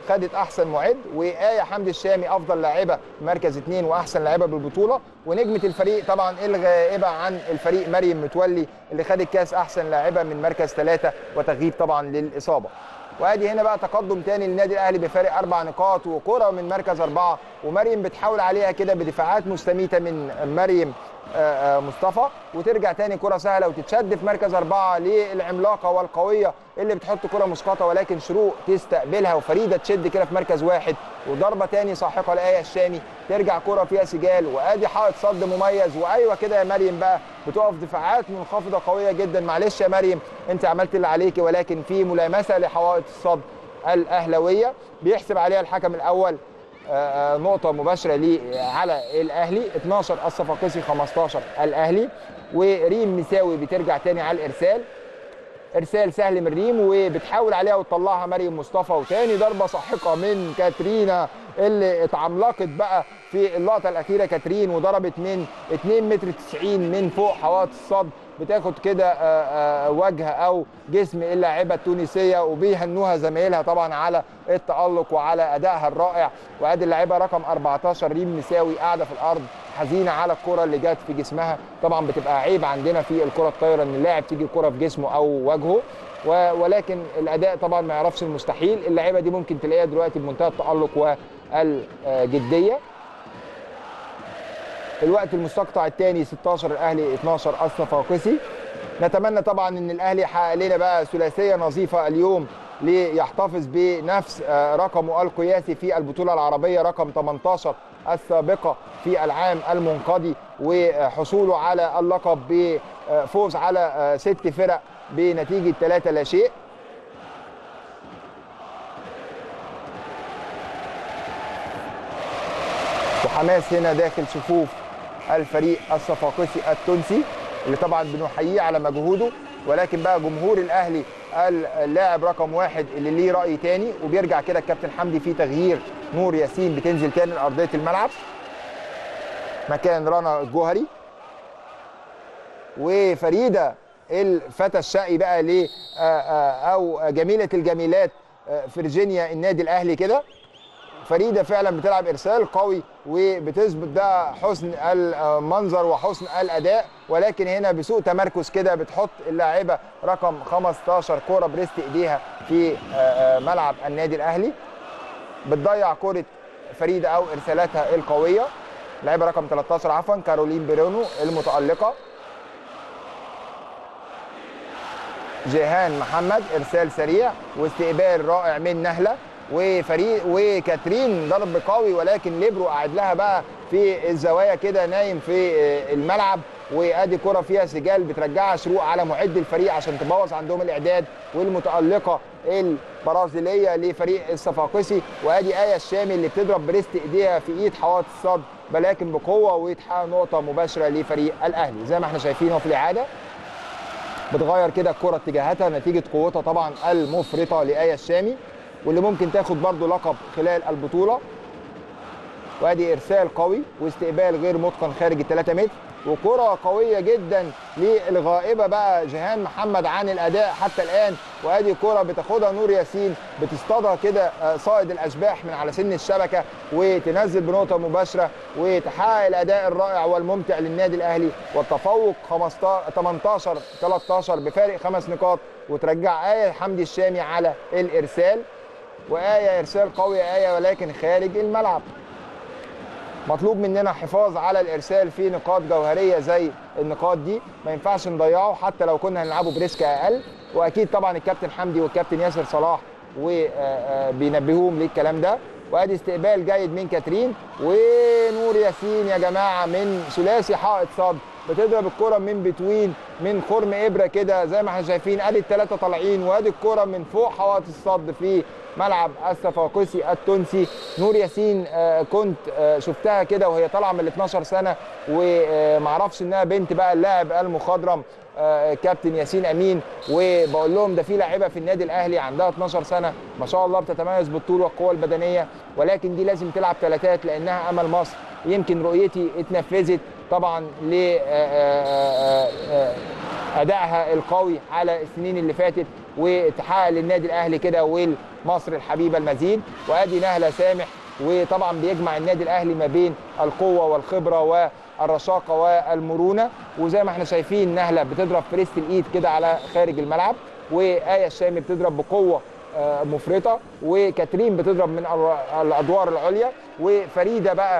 خدت احسن معد وايه حمدي الشامي افضل لاعبه مركز اثنين واحسن لاعبه بالبطوله ونجمه الفريق طبعا الغائبه عن الفريق مريم متولي اللي خدت كاس احسن لاعبه من مركز ثلاثه وتغييب طبعا للاصابه وادي هنا بقى تقدم تاني للنادي الاهلي بفارق اربع نقاط وكره من مركز اربعه ومريم بتحاول عليها كده بدفاعات مستميته من مريم مصطفى وترجع تاني كره سهله وتتشد في مركز اربعه للعملاقه والقويه اللي بتحط كره مسقطه ولكن شروق تستقبلها وفريده تشد كده في مركز واحد وضربه تاني ساحقه لايه الشامي ترجع كره فيها سجال وادي حائط صد مميز وايوه كده يا مريم بقى بتقف دفاعات منخفضه قويه جدا معلش يا مريم انت عملت اللي عليكي ولكن في ملامسه لحوائط الصد الاهلاويه بيحسب عليها الحكم الاول نقطة مباشرة ليه على الأهلي 12 الصفاقسي 15 الأهلي وريم مساوي بترجع تاني على الإرسال إرسال سهل من ريم وبتحاول عليها وتطلعها مريم مصطفى وتاني ضربة ساحقة من كاترينا اللي اتعملقت بقى في اللقطة الأخيرة كاترين وضربت من 2 متر 90 من فوق حوائط الصد بتاخد كده وجه او جسم اللاعبه التونسيه وبيهنوها زمايلها طبعا على التالق وعلى ادائها الرائع وادي اللاعبه رقم 14 ريم مساوي قاعده في الارض حزينه على الكره اللي جت في جسمها طبعا بتبقى عيب عندنا في الكره الطايره ان اللاعب تيجي الكره في جسمه او وجهه ولكن الاداء طبعا ما يعرفش المستحيل اللعيبه دي ممكن تلاقيها دلوقتي بمنتهى التالق والجديه الوقت المستقطع الثاني 16 الاهلي 12 الصفاقسي نتمنى طبعا ان الاهلي يحقق لنا بقى ثلاثيه نظيفه اليوم ليحتفظ بنفس رقمه القياسي في البطوله العربيه رقم 18 السابقه في العام المنقضي وحصوله على اللقب بفوز على ست فرق بنتيجه 3 لا شيء وحماس هنا داخل صفوف الفريق الصفاقسي التونسي اللي طبعا بنحييه على مجهوده ولكن بقى جمهور الاهلي اللاعب رقم واحد اللي ليه راي تاني وبيرجع كده الكابتن حمدي في تغيير نور ياسين بتنزل تاني لارضيه الملعب مكان رنا الجوهري وفريده الفتى الشقي بقى ل او جميله الجميلات فرجينيا النادي الاهلي كده فريده فعلا بتلعب ارسال قوي وبتثبت ده حسن المنظر وحسن الاداء ولكن هنا بسوء تمركز كده بتحط اللاعبه رقم 15 كوره بريست ايديها في ملعب النادي الاهلي بتضيع كره فريده او ارسالاتها القويه لاعبه رقم 13 عفوا كارولين بيرونو المتالقه جيهان محمد ارسال سريع واستقبال رائع من نهله وفريق وكاترين ضرب قوي ولكن ليبرو قاعد لها بقى في الزوايا كده نايم في الملعب وادي كره فيها سجال بترجعها شروق على معد الفريق عشان تبوظ عندهم الاعداد والمتالقه البرازيليه لفريق الصفاقسي وادي ايه الشامي اللي بتضرب بريست ايديها في ايد حوائط الصد ولكن بقوه ويتحقق نقطه مباشره لفريق الاهلي زي ما احنا شايفينه في الاعاده بتغير كده الكره اتجاهاتها نتيجه قوتها طبعا المفرطه لايه الشامي واللي ممكن تاخد برضه لقب خلال البطوله وادي ارسال قوي واستقبال غير متقن خارج ال 3 متر وكره قويه جدا للغائبه بقى جيهان محمد عن الاداء حتى الان وادي كره بتاخدها نور ياسين بتصطادها كده صائد الاشباح من على سن الشبكه وتنزل بنقطه مباشره وتحقق الاداء الرائع والممتع للنادي الاهلي والتفوق 15 18 13 بفارق خمس نقاط وترجع ايه حمدي الشامي على الارسال وايه ارسال قوي ايه ولكن خارج الملعب مطلوب مننا حفاظ على الارسال في نقاط جوهريه زي النقاط دي ما ينفعش نضيعه حتى لو كنا هنلعبه بريسك اقل واكيد طبعا الكابتن حمدي والكابتن ياسر صلاح وبينبهوهم للكلام ده وادي استقبال جيد من كاترين ونور ياسين يا جماعه من ثلاثي حائط صد بتضرب الكره من بتوين من خرم ابره كده زي ما احنا شايفين ادي الثلاثه طالعين وادي الكره من فوق حوائط الصد في ملعب الصفاقسي التونسي نور ياسين آه كنت آه شفتها كده وهي طالعه من ال 12 سنه ومعرفش انها بنت بقى اللاعب المخضرم آه كابتن ياسين امين وبقول لهم ده في لاعيبه في النادي الاهلي عندها 12 سنه ما شاء الله بتتميز بالطول والقوه البدنيه ولكن دي لازم تلعب ثلاثات لانها امل مصر يمكن رؤيتي اتنفذت طبعا ل ادائها القوي على السنين اللي فاتت وتحقق للنادي الاهلي كده والمصر الحبيبه المزيد وادي نهله سامح وطبعا بيجمع النادي الاهلي ما بين القوه والخبره والرشاقه والمرونه وزي ما احنا شايفين نهله بتضرب فريست الايد كده على خارج الملعب وايه الشامي بتضرب بقوه آه، مفرطه وكاترين بتضرب من الر- الادوار العليا وفريده بقى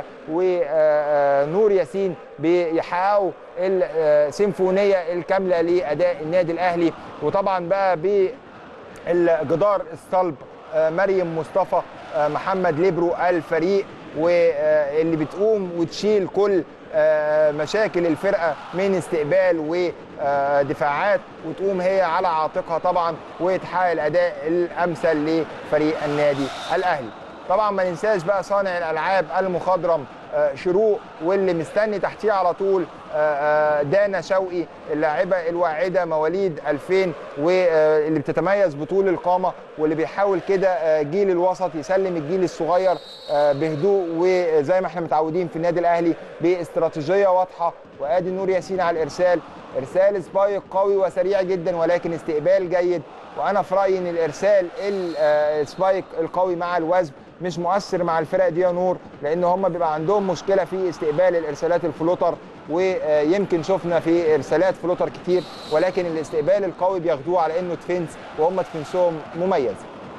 ونور ياسين بيحققوا السيمفونيه الكامله لاداء النادي الاهلي وطبعا بقى بالجدار الصلب آه، مريم مصطفى آه، محمد ليبرو الفريق واللي بتقوم وتشيل كل آه، مشاكل الفرقه من استقبال ودفاعات وتقوم هي على عاتقها طبعا وتحقق الاداء الامثل لفريق النادي الاهلي. طبعا ما ننساش بقى صانع الالعاب المخضرم آه، شروق واللي مستني تحتيه على طول آه، آه، دانا شوقي اللاعبه الواعده مواليد 2000 واللي بتتميز بطول القامه واللي بيحاول كده آه، جيل الوسط يسلم الجيل الصغير آه، بهدوء وزي ما احنا متعودين في النادي الاهلي باستراتيجيه واضحه وادي نور ياسين على الارسال ارسال سبايك قوي وسريع جدا ولكن استقبال جيد وانا في رايي ان الارسال السبايك القوي مع الوزن مش مؤثر مع الفرق دي يا نور لان هم بيبقى عندهم مشكله في استقبال الارسالات الفلوتر ويمكن شفنا في ارسالات فلوتر كتير ولكن الاستقبال القوي بياخدوه على انه ديفنس وهم ديفنسهم مميز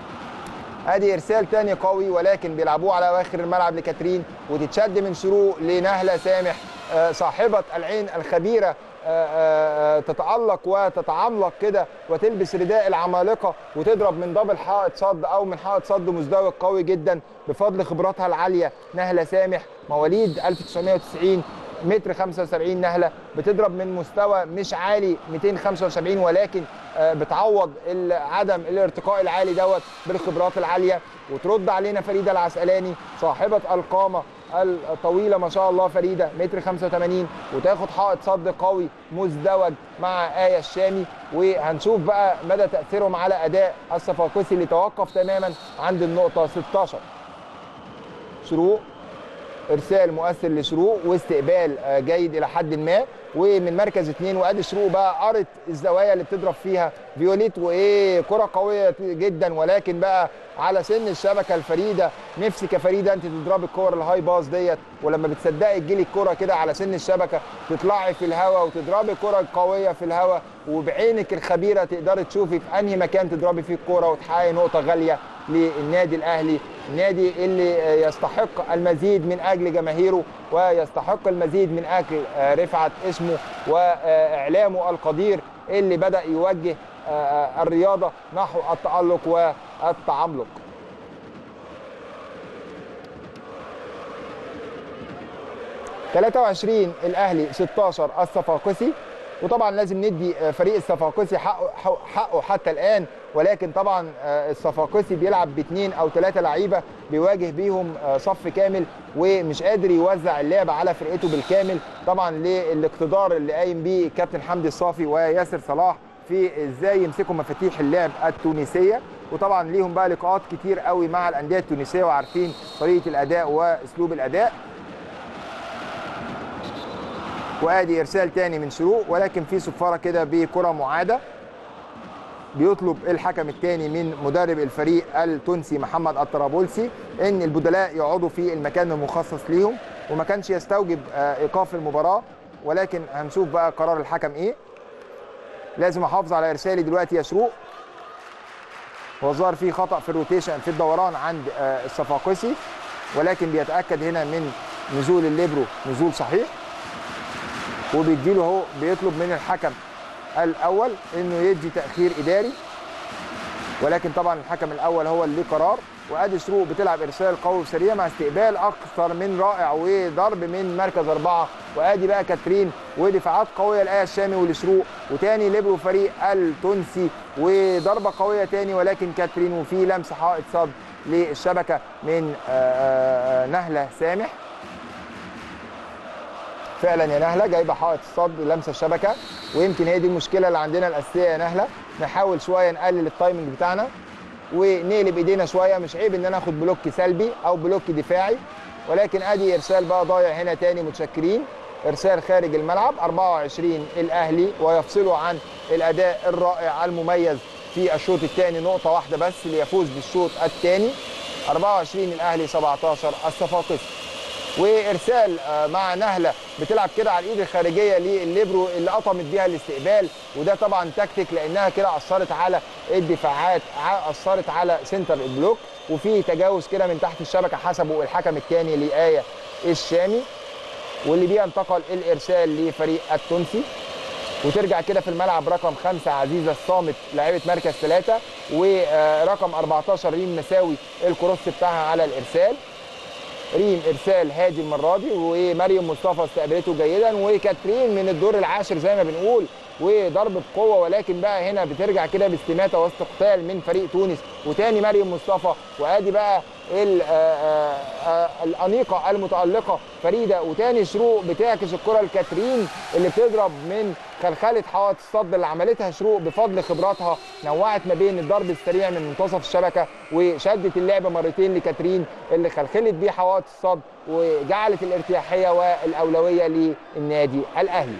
ادي ارسال تاني قوي ولكن بيلعبوه على اواخر الملعب لكاترين وتتشد من شروق لنهله سامح آه، صاحبه العين الخبيره آه، آه، تتالق وتتعملق كده وتلبس رداء العمالقه وتضرب من دبل حائط صد او من حائط صد مزدوج قوي جدا بفضل خبراتها العاليه نهله سامح مواليد 1990 متر 75 نهله بتضرب من مستوى مش عالي 275 ولكن آه، بتعوض ال- عدم الارتقاء العالي دوت بالخبرات العاليه وترد علينا فريده العسقلاني صاحبه القامه الطويله ما شاء الله فريده متر 85 وتاخد حائط صد قوي مزدوج مع ايه الشامي وهنشوف بقى مدى تاثيرهم على اداء الصفاقسي اللي توقف تماما عند النقطه 16 شروق ارسال مؤثر لشروق واستقبال آه، جيد الى حد ما ومن مركز اثنين وادي شروق بقى قرت الزوايا اللي بتضرب فيها فيوليت وايه كره قويه جدا ولكن بقى على سن الشبكه الفريده نفسك يا فريده انت تضربي الكور الهاي باص ديت ولما بتصدقي تجيلي الكره كده على سن الشبكه تطلعي في الهواء وتضربي كره قويه في الهواء وبعينك الخبيره تقدري تشوفي في انهي مكان تضربي فيه الكوره وتحققي نقطه غاليه للنادي الاهلي النادي اللي يستحق المزيد من اجل جماهيره ويستحق المزيد من اجل آه، رفعه اسمه واعلامه القدير اللي بدا يوجه آه، الرياضه نحو التالق والتعمق ۖ 23 الاهلي 16 الصفاقسي وطبعا لازم ندي آه، فريق الصفاقسي حقه حقه- حقه حتى الان ولكن طبعا آه، الصفاقسي بيلعب باثنين او ثلاثه لعيبه بيواجه بيهم آه، صف كامل ومش قادر يوزع اللعب على فرقته بالكامل طبعا للاقتدار اللي قايم بيه كابتن حمدي الصافي وياسر صلاح في ازاي يمسكوا مفاتيح اللعب التونسيه وطبعا ليهم بقى لقاءات كتير قوي مع الانديه التونسيه وعارفين طريقه الاداء واسلوب الاداء وادي ارسال تاني من شروق ولكن في صفاره كده بكره معاده بيطلب الحكم الثاني من مدرب الفريق التونسي محمد الطرابلسي ان البدلاء يقعدوا في المكان المخصص ليهم وما كانش يستوجب آه، ايقاف المباراه ولكن هنشوف بقى قرار الحكم ايه لازم احافظ على ارسالي دلوقتي يا شروق هو ظهر فيه خطا في الروتيشن في الدوران عند آه، الصفاقسي ولكن بيتاكد هنا من نزول الليبرو نزول صحيح وبيديله اهو بيطلب من الحكم الاول انه يدي تاخير اداري ولكن طبعا الحكم الاول هو اللي ليه قرار وادي شروق بتلعب ارسال قوي وسريع مع استقبال اكثر من رائع وضرب من مركز اربعه وادي بقى كاترين ودفاعات قويه لايه الشامي والشروق وتاني ليبرو فريق التونسي وضربه قويه تاني ولكن كاترين وفي لمس حائط صد للشبكه من آه، آه، آه، نهله سامح فعلا يا نهله جايبه حائط الصد لمسه الشبكه ويمكن هي دي المشكله اللي عندنا الاساسيه يا نهله نحاول شويه نقلل التايمنج بتاعنا ونقلب ايدينا شويه مش عيب ان انا اخد بلوك سلبي او بلوك دفاعي ولكن ادي ارسال بقى ضايع هنا تاني متشكرين ارسال خارج الملعب 24 الاهلي ويفصلوا عن الاداء الرائع المميز في الشوط الثاني نقطه واحده بس ليفوز بالشوط الثاني 24 الاهلي 17 الصفاقسي وارسال مع نهله بتلعب كده على الايد الخارجيه لليبرو اللي قطمت بيها الاستقبال وده طبعا تكتيك لانها كده اثرت على الدفاعات اثرت على سنتر البلوك وفي تجاوز كده من تحت الشبكه حسبه الحكم الثاني لايه الشامي واللي بيه انتقل الارسال لفريق التونسي وترجع كده في الملعب رقم خمسة عزيزة الصامت لاعبة مركز ثلاثة ورقم 14 ريم مساوي الكروس بتاعها على الإرسال ريم إرسال هادي المرة دي ومريم مصطفى استقبلته جيدا وكاترين من الدور العاشر زي ما بنقول وضرب بقوة ولكن بقى هنا بترجع كده باستماتة واستقتال من فريق تونس وتاني مريم مصطفى وادي بقى الأنيقة المتألقة فريدة وتاني شروق بتعكس الكرة لكاترين اللي بتضرب من خلخلة حوائط الصد اللي عملتها شروق بفضل خبراتها نوعت ما بين الضرب السريع من منتصف الشبكة وشدت اللعبة مرتين لكاترين اللي خلخلت بيه حوائط الصد وجعلت الارتياحية والأولوية للنادي الأهلي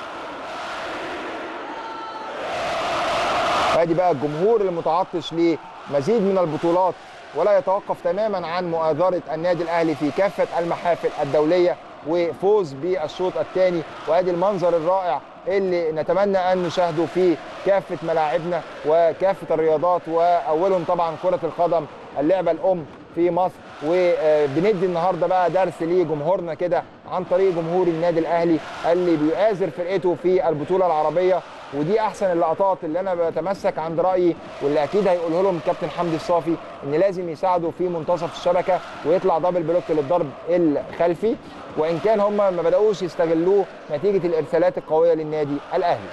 ادي بقى الجمهور المتعطش لمزيد من البطولات ولا يتوقف تماما عن مؤازره النادي الاهلي في كافه المحافل الدوليه وفوز بالشوط الثاني وادي المنظر الرائع اللي نتمنى ان نشاهده في كافه ملاعبنا وكافه الرياضات واولهم طبعا كره القدم اللعبه الام في مصر وبندي النهارده بقى درس لجمهورنا كده عن طريق جمهور النادي الاهلي اللي بيؤازر فرقته في البطوله العربيه ودي احسن اللقطات اللي انا بتمسك عند رايي واللي اكيد هيقوله لهم كابتن حمدي الصافي ان لازم يساعدوا في منتصف الشبكه ويطلع دبل بلوك للضرب الخلفي وان كان هم ما بداوش يستغلوه نتيجه الارسالات القويه للنادي الاهلي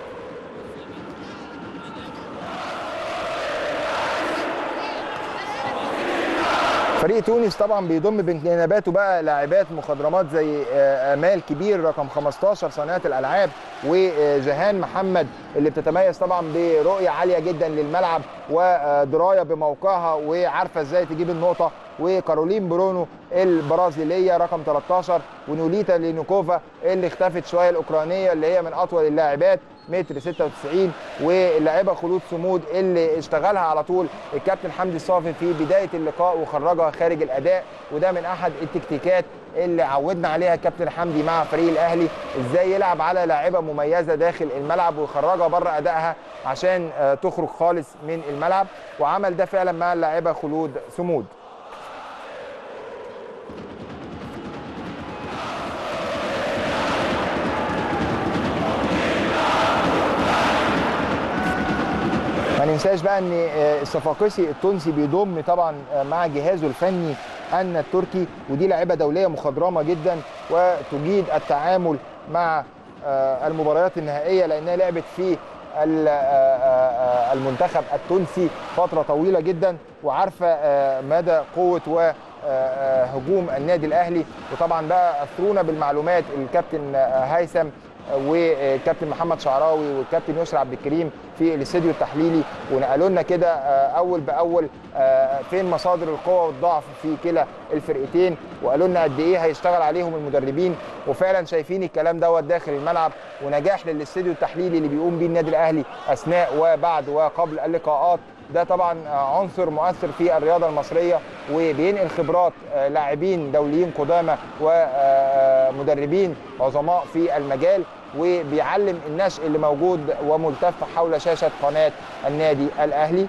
فريق تونس طبعا بيضم بجنباته بقى لاعبات مخضرمات زي امال كبير رقم 15 صانعه الالعاب وجهان محمد اللي بتتميز طبعا برؤيه عاليه جدا للملعب ودرايه بموقعها وعارفه ازاي تجيب النقطه وكارولين برونو البرازيليه رقم 13 ونوليتا لينوكوفا اللي اختفت شويه الاوكرانيه اللي هي من اطول اللاعبات متر 96 واللاعبه خلود صمود اللي اشتغلها على طول الكابتن حمدي الصافي في بدايه اللقاء وخرجها خارج الاداء وده من احد التكتيكات اللي عودنا عليها الكابتن حمدي مع فريق الاهلي ازاي يلعب على لاعبه مميزه داخل الملعب ويخرجها بره ادائها عشان تخرج خالص من الملعب وعمل ده فعلا مع اللاعبه خلود صمود ما ننساش بقى ان الصفاقسي التونسي بيضم طبعا مع جهازه الفني ان التركي ودي لاعبه دوليه مخضرمه جدا وتجيد التعامل مع المباريات النهائيه لانها لعبت في المنتخب التونسي فتره طويله جدا وعارفه مدى قوه و هجوم النادي الاهلي وطبعا بقى اثرونا بالمعلومات الكابتن هيثم والكابتن محمد شعراوي والكابتن يسرى عبد الكريم في الاستديو التحليلي ونقلوا لنا كده اول باول فين مصادر القوه والضعف في كلا الفرقتين وقالوا لنا قد ايه هيشتغل عليهم المدربين وفعلا شايفين الكلام دوت داخل الملعب ونجاح للاستديو التحليلي اللي بيقوم بيه النادي الاهلي اثناء وبعد وقبل اللقاءات ده طبعا عنصر مؤثر في الرياضه المصريه وبينقل خبرات لاعبين دوليين قدامى ومدربين عظماء في المجال وبيعلم النشء اللي موجود وملتف حول شاشه قناه النادي الاهلي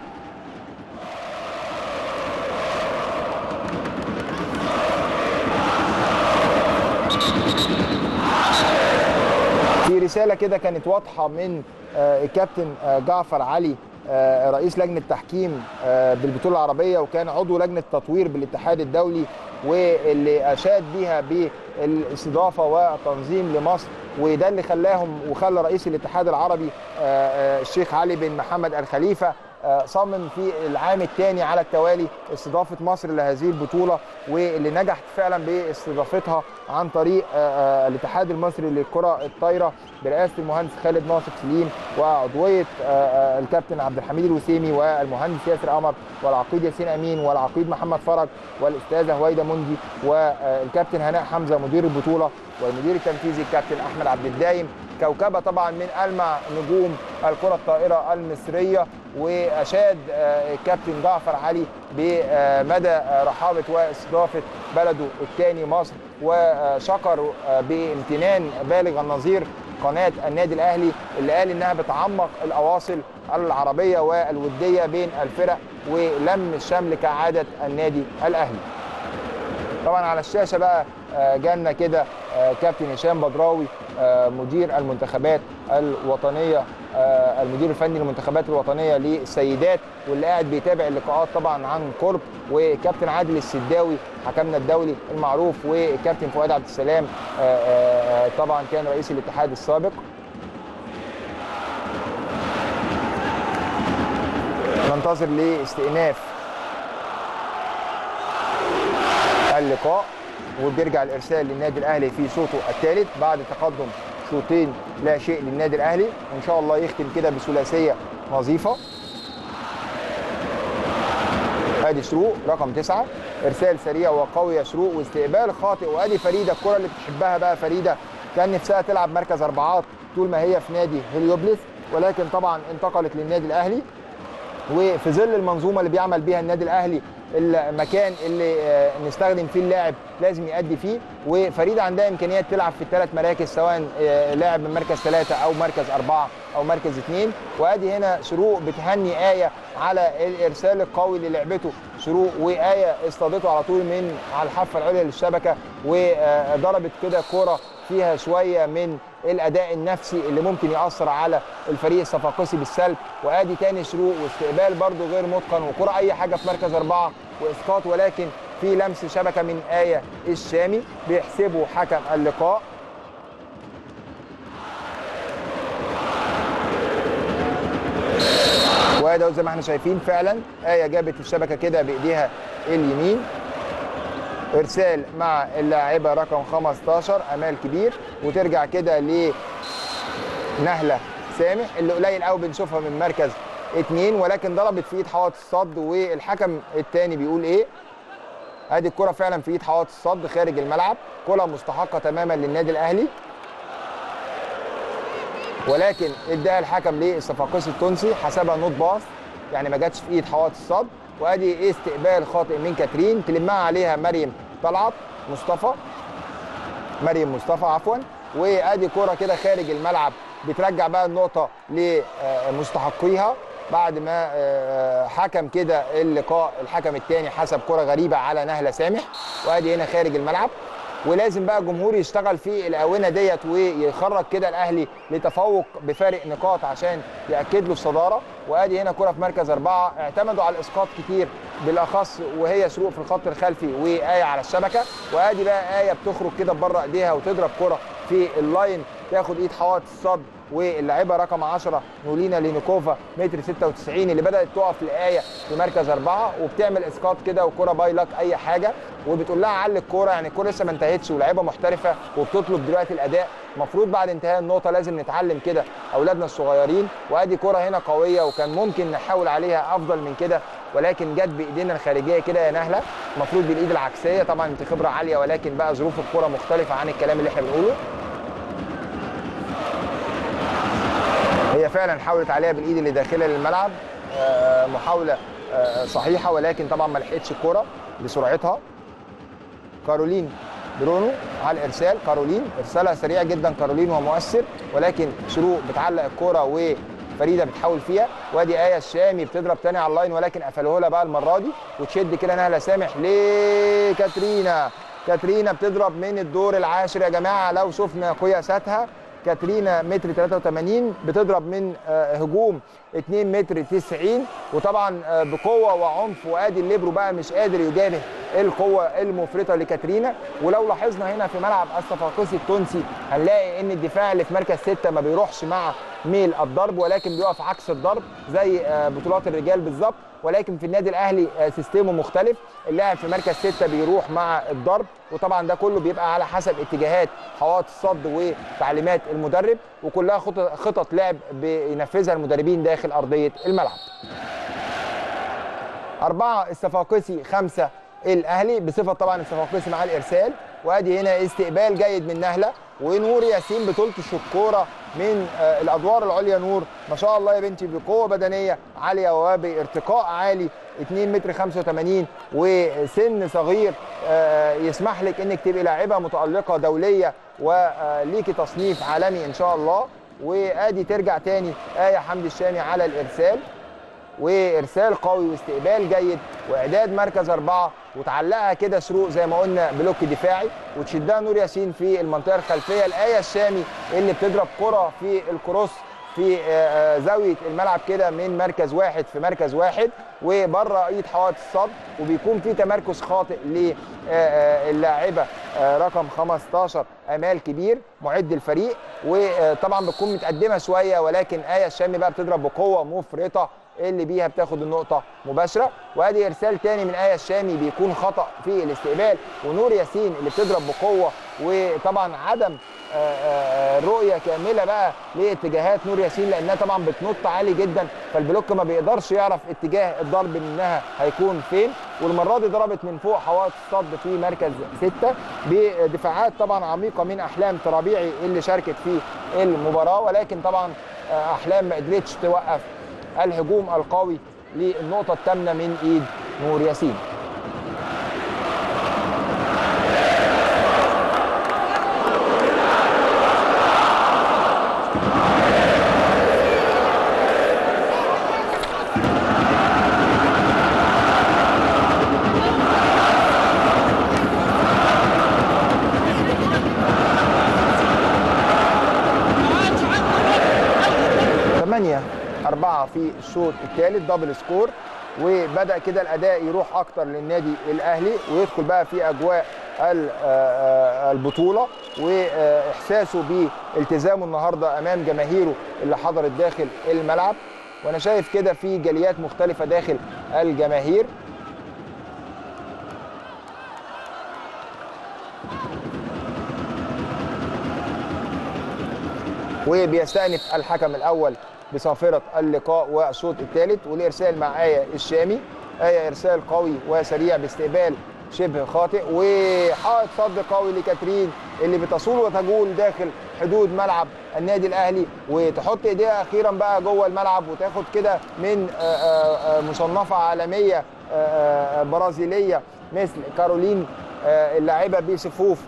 في رساله كده كانت واضحه من الكابتن جعفر علي رئيس لجنه تحكيم بالبطوله العربيه وكان عضو لجنه تطوير بالاتحاد الدولي واللي اشاد بيها بالاستضافه والتنظيم لمصر وده اللي خلاهم وخلى رئيس الاتحاد العربي الشيخ علي بن محمد الخليفه صمم في العام الثاني على التوالي استضافه مصر لهذه البطوله واللي نجحت فعلا باستضافتها عن طريق الاتحاد المصري للكره الطايره برئاسه المهندس خالد ناصر سليم وعضويه الكابتن عبد الحميد الوسيمي والمهندس ياسر قمر والعقيد ياسين امين والعقيد محمد فرج والاستاذه هويده مندي والكابتن هناء حمزه مدير البطوله والمدير التنفيذي الكابتن احمد عبد الدايم كوكبه طبعا من المع نجوم الكره الطائره المصريه واشاد آه، الكابتن جعفر علي بمدى آه، رحابه واستضافه بلده الثاني مصر وشكر آه، بامتنان بالغ النظير قناه النادي الاهلي اللي قال انها بتعمق الاواصل العربيه والوديه بين الفرق ولم الشمل كعاده النادي الاهلي. طبعا على الشاشه بقى آه، جالنا كده آه، كابتن هشام بدراوي آه، مدير المنتخبات الوطنيه آه، المدير الفني للمنتخبات الوطنيه للسيدات واللي قاعد بيتابع اللقاءات طبعا عن قرب وكابتن عادل السداوي حكمنا الدولي المعروف وكابتن فؤاد عبد السلام آه، آه، آه، طبعا كان رئيس الاتحاد السابق ننتظر لاستئناف اللقاء وبيرجع الارسال للنادي الاهلي في شوطه الثالث بعد تقدم شوطين لا شيء للنادي الاهلي وان شاء الله يختم كده بثلاثيه نظيفه ادي شروق رقم تسعة ارسال سريع وقوي يا شروق واستقبال خاطئ وادي فريده الكره اللي بتحبها بقى فريده كان نفسها تلعب مركز اربعات طول ما هي في نادي هليوبلس ولكن طبعا انتقلت للنادي الاهلي وفي ظل المنظومه اللي بيعمل بيها النادي الاهلي المكان اللي آه، نستخدم فيه اللاعب لازم يأدي فيه وفريده عندها امكانيات تلعب في الثلاث مراكز سواء آه، لاعب من مركز ثلاثه او مركز اربعه او مركز اثنين وادي هنا شروق بتهني ايه على الارسال القوي اللي لعبته شروق وايه اصطادته على طول من على الحافه العليا للشبكه وضربت كده كوره فيها شويه من الاداء النفسي اللي ممكن ياثر على الفريق الصفاقسي بالسلب وادي تاني شروق واستقبال برده غير متقن وكره اي حاجه في مركز اربعه واسقاط ولكن في لمس شبكه من ايه الشامي بيحسبه حكم اللقاء وادي زي ما احنا شايفين فعلا ايه جابت الشبكه كده بايديها اليمين ارسال مع اللاعبه رقم 15 امال كبير وترجع كده لنهله سامح اللي قليل قوي بنشوفها من مركز اتنين ولكن ضربت في ايد حوض الصد والحكم الثاني بيقول ايه ادي الكره فعلا في ايد حوض الصد خارج الملعب كره مستحقه تماما للنادي الاهلي ولكن اداها الحكم للصفاقسي التونسي حسبها نوت باص يعني ما جاتش في ايد حوض الصد وادي ايه استقبال خاطئ من كاترين تلمها عليها مريم طلعت مصطفى مريم مصطفى عفوا وادي كرة كده خارج الملعب بترجع بقى النقطة لمستحقيها بعد ما آه، حكم كده اللقاء الحكم الثاني حسب كرة غريبة على نهلة سامح وادي هنا خارج الملعب ولازم بقى الجمهور يشتغل في الاونه ديت ويخرج كده الاهلي لتفوق بفارق نقاط عشان ياكد له الصداره وادي هنا كره في مركز اربعه اعتمدوا على الاسقاط كتير بالاخص وهي شروق في الخط الخلفي وايه على الشبكه وادي بقى ايه بتخرج كده بره ايديها وتضرب كره في اللاين تاخد ايد حوائط الصد واللاعبه رقم 10 نولينا لينيكوفا متر 96 اللي بدات تقف لايه في مركز اربعه وبتعمل اسقاط كده وكره باي لك اي حاجه وبتقول لها علي الكوره يعني الكوره لسه ما انتهتش ولاعيبه محترفه وبتطلب دلوقتي الاداء المفروض بعد انتهاء النقطه لازم نتعلم كده اولادنا الصغيرين وادي كره هنا قويه وكان ممكن نحاول عليها افضل من كده ولكن جت بايدينا الخارجيه كده يا نهله المفروض بالايد العكسيه طبعا انت خبره عاليه ولكن بقى ظروف الكره مختلفه عن الكلام اللي احنا بنقوله هي فعلا حاولت عليها بالايد اللي داخله للملعب آه، محاوله آه، صحيحه ولكن طبعا ما لحقتش الكره بسرعتها كارولين برونو على الارسال كارولين ارسالها سريع جدا كارولين ومؤثر ولكن شروق بتعلق الكره وفريده بتحاول فيها وادي ايه الشامي بتضرب تاني على اللاين ولكن قفلوه لها بقى المره دي وتشد كده نهله سامح لكاترينا كاترينا بتضرب من الدور العاشر يا جماعه لو شفنا قياساتها كاترينا متر 83 بتضرب من آه، هجوم 2 متر 90 وطبعا آه، بقوه وعنف وادي الليبرو بقى مش قادر يجابه القوه المفرطه لكاترينا ولو لاحظنا هنا في ملعب الصفاقسي التونسي هنلاقي ان الدفاع اللي في مركز ستة ما بيروحش مع ميل الضرب ولكن بيقف عكس الضرب زي آه، بطولات الرجال بالظبط ولكن في النادي الاهلي آه، سيستمه مختلف اللاعب في مركز ستة بيروح مع الضرب وطبعا ده كله بيبقى على حسب اتجاهات حوائط الصد وتعليمات المدرب وكلها خطط خطط لعب بينفذها المدربين داخل ارضيه الملعب أربعة الصفاقسي خمسة الأهلي بصفة طبعا الصفاقسي مع الإرسال وادي هنا استقبال جيد من نهله ونور ياسين بتلطش الكوره من آه، الادوار العليا نور ما شاء الله يا بنتي بقوه بدنيه عاليه وبارتقاء عالي 2 متر 85 وسن صغير آه، يسمح لك انك تبقي لاعبه متالقه دوليه وليكي تصنيف عالمي ان شاء الله وادي ترجع تاني ايه حمدي الشامي على الارسال وارسال قوي واستقبال جيد واعداد مركز اربعه وتعلقها كده شروق زي ما قلنا بلوك دفاعي وتشدها نور ياسين في المنطقه الخلفيه الايه الشامي اللي بتضرب كره في الكروس في آه، آه، زاويه الملعب كده من مركز واحد في مركز واحد وبره ايد حوائط الصد وبيكون في تمركز خاطئ للاعبه رقم 15 امال كبير معد الفريق وطبعا بتكون متقدمه شويه ولكن ايه الشامي بقى بتضرب بقوه مفرطه اللي بيها بتاخد النقطه مباشره وادي ارسال تاني من ايه الشامي بيكون خطا في الاستقبال ونور ياسين اللي بتضرب بقوه وطبعا عدم آه، آه، رؤيه كامله بقى لاتجاهات نور ياسين لانها طبعا بتنط عالي جدا فالبلوك ما بيقدرش يعرف اتجاه الضرب منها هيكون فين والمره دي ضربت من فوق حوائط الصد في مركز ستة بدفاعات طبعا عميقه من احلام ترابيعي اللي شاركت في المباراه ولكن طبعا آه، احلام ما قدرتش توقف الهجوم القوي للنقطه الثامنه من ايد نور ياسين ثمانية أربعة في الشوط الثالث دبل سكور وبدأ كده الأداء يروح أكتر للنادي الأهلي ويدخل بقى في أجواء ال- آه، آه، البطولة وإحساسه بالتزامه النهاردة أمام جماهيره اللي حضرت داخل الملعب وأنا شايف كده في جاليات مختلفة داخل الجماهير وبيستأنف الحكم الأول بصافرة اللقاء والشوط الثالث والإرسال مع آية الشامي آية إرسال قوي وسريع باستقبال شبه خاطئ وحائط صد قوي لكاترين اللي بتصول وتجول داخل حدود ملعب النادي الاهلي وتحط ايديها اخيرا بقى جوه الملعب وتاخد كده من آه، آه، آه، مصنفه عالميه آه، آه، برازيليه مثل كارولين آه، اللاعبه بصفوف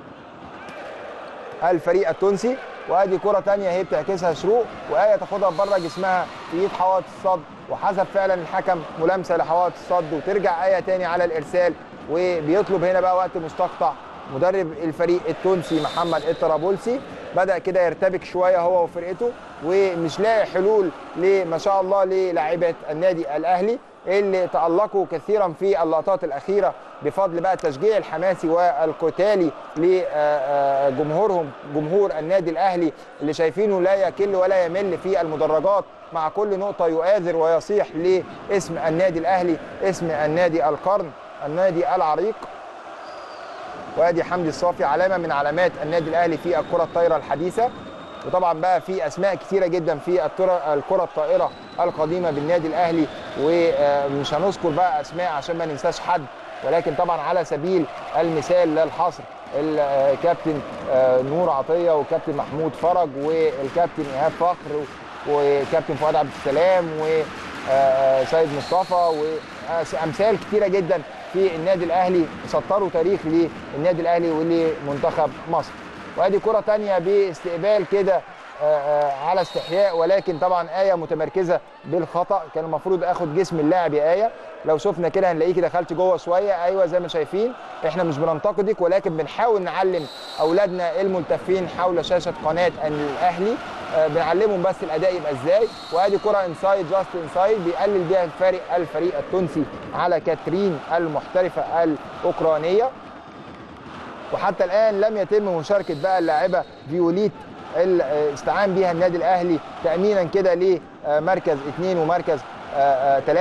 الفريق التونسي وادي كره تانية هي بتعكسها شروق وايه تاخدها بره جسمها في ايد حوائط الصد وحسب فعلا الحكم ملامسه لحوائط الصد وترجع ايه تاني على الارسال وبيطلب هنا بقى وقت مستقطع مدرب الفريق التونسي محمد الطرابلسي بدا كده يرتبك شويه هو وفرقته ومش لاقي حلول ما شاء الله للاعيبه النادي الاهلي اللي تألقوا كثيرا في اللقطات الأخيرة بفضل بقى التشجيع الحماسي والقتالي لجمهورهم جمهور النادي الأهلي اللي شايفينه لا يكل ولا يمل في المدرجات مع كل نقطة يؤازر ويصيح لاسم النادي الأهلي اسم النادي القرن النادي العريق وادي حمدي الصافي علامه من علامات النادي الاهلي في الكره الطايره الحديثه وطبعا بقى في اسماء كثيره جدا في الطر- الكره الطائره القديمه بالنادي الاهلي ومش هنذكر بقى اسماء عشان ما ننساش حد ولكن طبعا على سبيل المثال لا الحصر الكابتن آه، نور عطيه وكابتن محمود فرج والكابتن ايهاب فخر وكابتن فؤاد عبد السلام وسيد مصطفى وامثال كثيره جدا في النادي الاهلي سطروا تاريخ للنادي الاهلي ولمنتخب مصر وادي كره تانية باستقبال كده آه، آه، على استحياء ولكن طبعا ايه متمركزه بالخطا كان المفروض اخد جسم اللاعب يا ايه لو شفنا كده هنلاقيكي دخلت جوه شويه ايوه زي ما شايفين احنا مش بننتقدك ولكن بنحاول نعلم اولادنا الملتفين حول شاشه قناه الاهلي آه، بنعلمهم بس الاداء يبقى ازاي وادي كره انسايد جاست انسايد بيقلل بيها الفارق الفريق التونسي على كاترين المحترفه الاوكرانيه وحتى الان لم يتم مشاركه بقى اللاعبه فيوليت اللي استعان بيها النادي الاهلي تامينا كده لمركز اثنين ومركز ثلاثه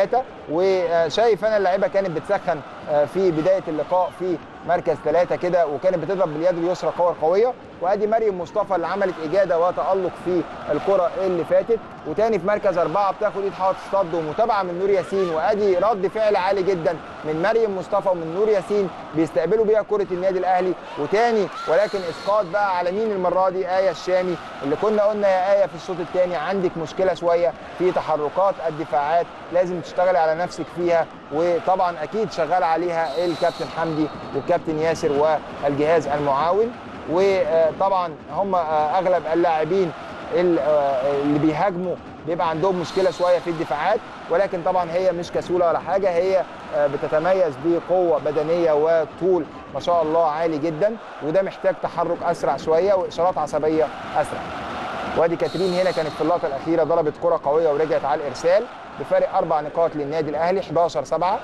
وشايف انا اللعيبه كانت بتسخن آه، في بدايه اللقاء في مركز ثلاثة كده وكانت بتضرب باليد اليسرى كور قوية وادي مريم مصطفى اللي عملت إجادة وتألق في الكرة اللي فاتت وتاني في مركز أربعة بتاخد إيد حائط الصد ومتابعة من نور ياسين وادي رد فعل عالي جدا من مريم مصطفى ومن نور ياسين بيستقبلوا بيها كرة النادي الأهلي وتاني ولكن إسقاط بقى على مين المرة دي آية الشامي اللي كنا قلنا يا آية في الشوط الثاني عندك مشكلة شوية في تحركات الدفاعات لازم تشتغلي على نفسك فيها وطبعا أكيد شغال عليها الكابتن حمدي والكابتن ياسر والجهاز المعاون وطبعا هم اغلب اللاعبين اللي بيهاجموا بيبقى عندهم مشكله شويه في الدفاعات ولكن طبعا هي مش كسوله ولا حاجه هي بتتميز بقوه بدنيه وطول ما شاء الله عالي جدا وده محتاج تحرك اسرع شويه واشارات عصبيه اسرع وادي كاترين هنا كانت في اللقطه الاخيره ضربت كره قويه ورجعت على الارسال بفارق اربع نقاط للنادي الاهلي 11 7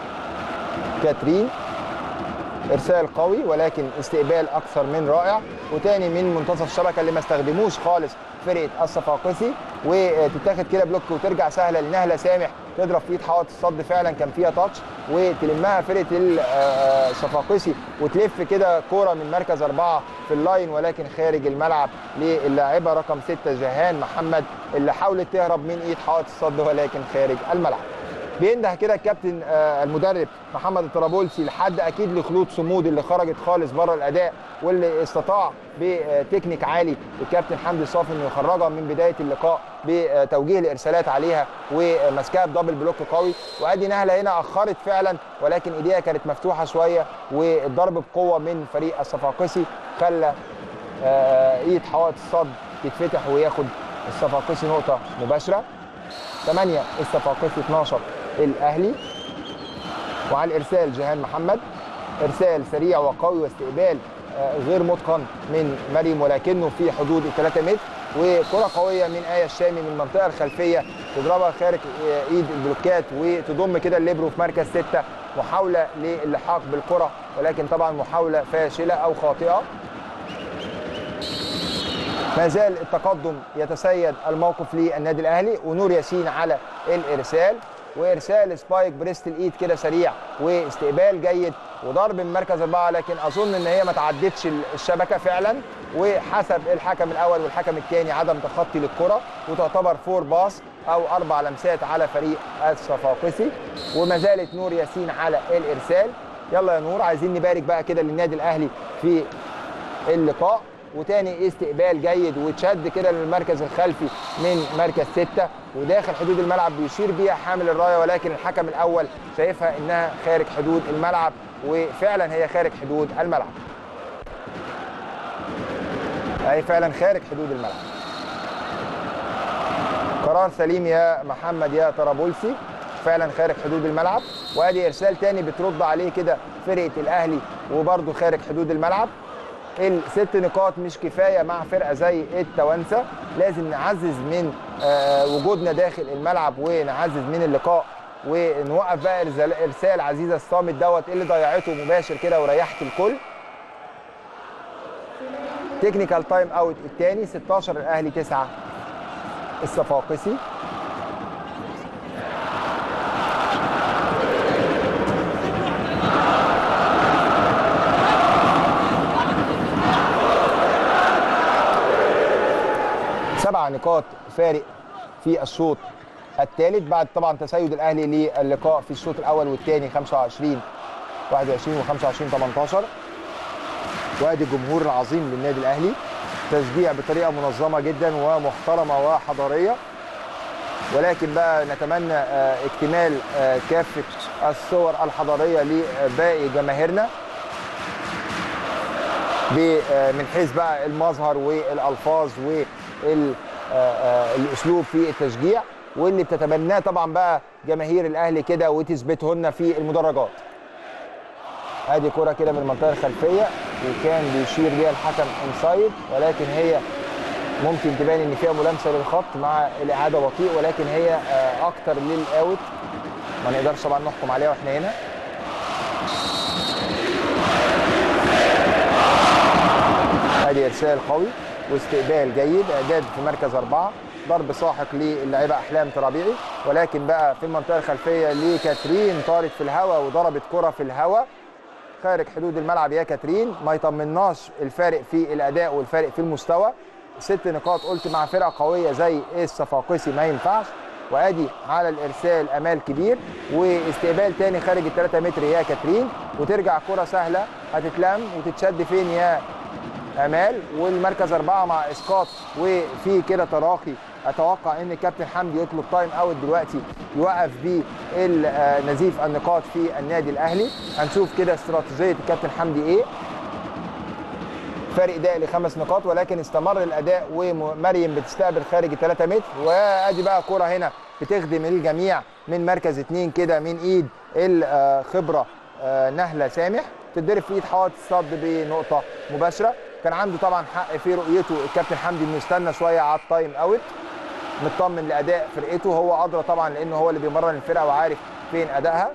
كاترين ارسال قوي ولكن استقبال اكثر من رائع وتاني من منتصف الشبكه اللي ما استخدموش خالص فرقه الصفاقسي وتتاخد كده بلوك وترجع سهله لنهله سامح تضرب في ايد حائط الصد فعلا كان فيها تاتش وتلمها فرقه الصفاقسي وتلف كده كوره من مركز اربعه في اللاين ولكن خارج الملعب للاعبه رقم سته جهان محمد اللي حاولت تهرب من ايد حائط الصد ولكن خارج الملعب. بينده كده الكابتن المدرب محمد الطرابلسي لحد اكيد لخلود صمود اللي خرجت خالص بره الاداء واللي استطاع بتكنيك عالي الكابتن حمدي صافي انه يخرجها من بدايه اللقاء بتوجيه الارسالات عليها ومسكها بدبل بلوك قوي وادي نهله هنا اخرت فعلا ولكن ايديها كانت مفتوحه شويه والضرب بقوه من فريق الصفاقسي خلى ايد حوائط الصد تتفتح وياخد الصفاقسي نقطه مباشره 8 الصفاقسي 12 الاهلي وعلى الارسال جيهان محمد ارسال سريع وقوي واستقبال غير متقن من مريم ولكنه في حدود ال 3 متر وكره قويه من ايه الشامي من المنطقه الخلفيه تضربها خارج ايد البلوكات وتضم كده الليبرو في مركز سته محاوله للحاق بالكره ولكن طبعا محاوله فاشله او خاطئه ما زال التقدم يتسيد الموقف للنادي الاهلي ونور ياسين على الارسال وارسال سبايك بريست الايد كده سريع واستقبال جيد وضرب من مركز اربعه لكن اظن ان هي ما تعدتش الشبكه فعلا وحسب الحكم الاول والحكم الثاني عدم تخطي للكره وتعتبر فور باص او اربع لمسات على فريق الصفاقسي وما زالت نور ياسين على الارسال يلا يا نور عايزين نبارك بقى كده للنادي الاهلي في اللقاء وتاني استقبال جيد وتشد كده للمركز الخلفي من مركز ستة وداخل حدود الملعب بيشير بيها حامل الرايه ولكن الحكم الاول شايفها انها خارج حدود الملعب وفعلا هي خارج حدود الملعب. هي فعلا خارج حدود الملعب. قرار سليم يا محمد يا طرابلسي فعلا خارج حدود الملعب وادي ارسال تاني بترد عليه كده فرقه الاهلي وبرده خارج حدود الملعب الست نقاط مش كفايه مع فرقه زي التوانسه لازم نعزز من وجودنا داخل الملعب ونعزز من اللقاء ونوقف بقى ارسال عزيزه الصامت دوت اللي ضيعته مباشر كده وريحت الكل تكنيكال تايم اوت الثاني 16 الاهلي 9 الصفاقسي سبع نقاط فارق في الشوط الثالث بعد طبعا تسيد الاهلي للقاء في الشوط الاول والثاني 25 21 و25 18 وادي الجمهور العظيم للنادي الاهلي تشجيع بطريقه منظمه جدا ومحترمه وحضاريه ولكن بقى نتمنى اكتمال كافه الصور الحضاريه لباقي جماهيرنا من حيث بقى المظهر والالفاظ والاسلوب في التشجيع واللي بتتبناه طبعا بقى جماهير الاهلي كده وتثبتهن في المدرجات. ادي كره كده من المنطقه الخلفيه وكان بيشير بيها الحكم انسايد ولكن هي ممكن تبان ان فيها ملامسه للخط مع الاعاده بطيء ولكن هي اكتر للاوت ما نقدرش طبعا نحكم عليها واحنا هنا. ادي ارسال قوي واستقبال جيد اعداد في مركز اربعه ضرب ساحق للاعيبه احلام ترابيعي ولكن بقى في المنطقه الخلفيه لكاترين طارت في الهواء وضربت كره في الهواء خارج حدود الملعب يا كاترين ما يطمناش الفارق في الاداء والفارق في المستوى ست نقاط قلت مع فرقه قويه زي الصفاقسي ما ينفعش وادي على الارسال امال كبير واستقبال تاني خارج ال 3 متر يا كاترين وترجع كره سهله هتتلم وتتشد فين يا امال والمركز اربعه مع اسقاط وفي كده تراخي اتوقع ان الكابتن حمدي يطلب تايم اوت دلوقتي يوقف بيه نزيف النقاط في النادي الاهلي هنشوف كده استراتيجيه الكابتن حمدي ايه فارق دقائق لخمس نقاط ولكن استمر الاداء ومريم بتستقبل خارج 3 متر وادي بقى كره هنا بتخدم الجميع من مركز اثنين كده من ايد الخبره نهله سامح تتضرب في ايد حوائط الصد بنقطه مباشره كان عنده طبعا حق في رؤيته الكابتن حمدي انه يستنى شويه على التايم اوت مطمن لاداء فرقته هو ادرى طبعا لانه هو اللي بيمرن الفرقه وعارف فين ادائها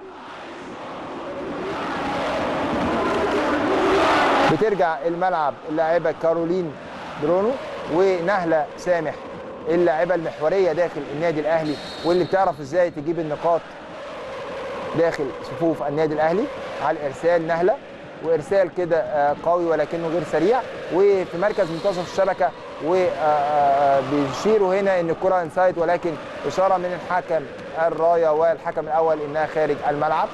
بترجع الملعب اللاعبه كارولين برونو ونهله سامح اللاعبه المحوريه داخل النادي الاهلي واللي بتعرف ازاي تجيب النقاط داخل صفوف النادي الاهلي على الارسال نهله وارسال كده قوي ولكنه غير سريع وفي مركز منتصف الشبكه وبيشيروا هنا ان الكره انسايد ولكن اشاره من الحكم الرايه والحكم الاول انها خارج الملعب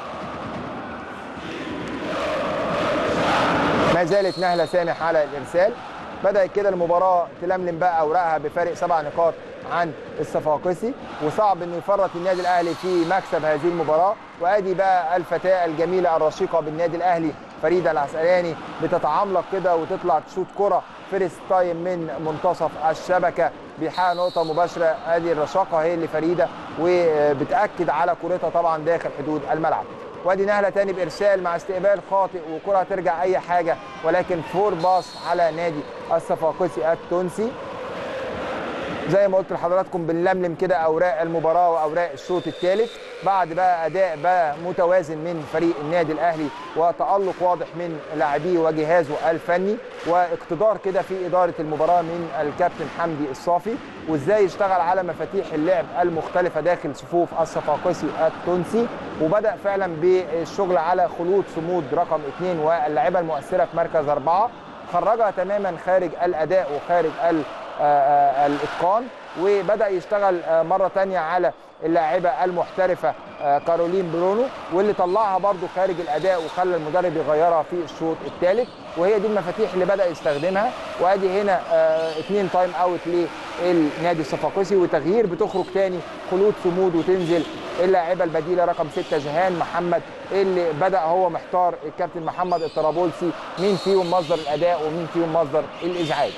ما زالت نهله سامح على الارسال بدات كده المباراه تلملم بقى اوراقها بفارق سبع نقاط عن الصفاقسي وصعب انه يفرط النادي الاهلي في مكسب هذه المباراه وادي بقى الفتاه الجميله الرشيقه بالنادي الاهلي فريده العسقلاني بتتعملق كده وتطلع تشوط كره فيرست تايم من منتصف الشبكه بيحقق نقطه مباشره ادي الرشاقه هي اللي فريده وبتاكد على كورتها طبعا داخل حدود الملعب وادي نهله تاني بارسال مع استقبال خاطئ وكره هترجع اي حاجه ولكن فور باص على نادي الصفاقسي التونسي زي ما قلت لحضراتكم بنلملم كده اوراق المباراه واوراق الشوط الثالث بعد بقى اداء بقى متوازن من فريق النادي الاهلي وتالق واضح من لاعبيه وجهازه الفني واقتدار كده في اداره المباراه من الكابتن حمدي الصافي وازاي يشتغل على مفاتيح اللعب المختلفه داخل صفوف الصفاقسي التونسي وبدا فعلا بالشغل على خلود صمود رقم اثنين واللاعبه المؤثره في مركز اربعه خرجها تماما خارج الاداء وخارج الاتقان وبدا يشتغل مره ثانيه على اللاعبه المحترفه كارولين برونو واللي طلعها برده خارج الاداء وخلى المدرب يغيرها في الشوط الثالث وهي دي المفاتيح اللي بدا يستخدمها وادي هنا اثنين تايم اوت للنادي الصفاقسي وتغيير بتخرج ثاني خلود صمود وتنزل اللاعبه البديله رقم 6 جهان محمد اللي بدا هو محتار الكابتن محمد الطرابلسي مين فيهم مصدر الاداء ومين فيهم مصدر الازعاج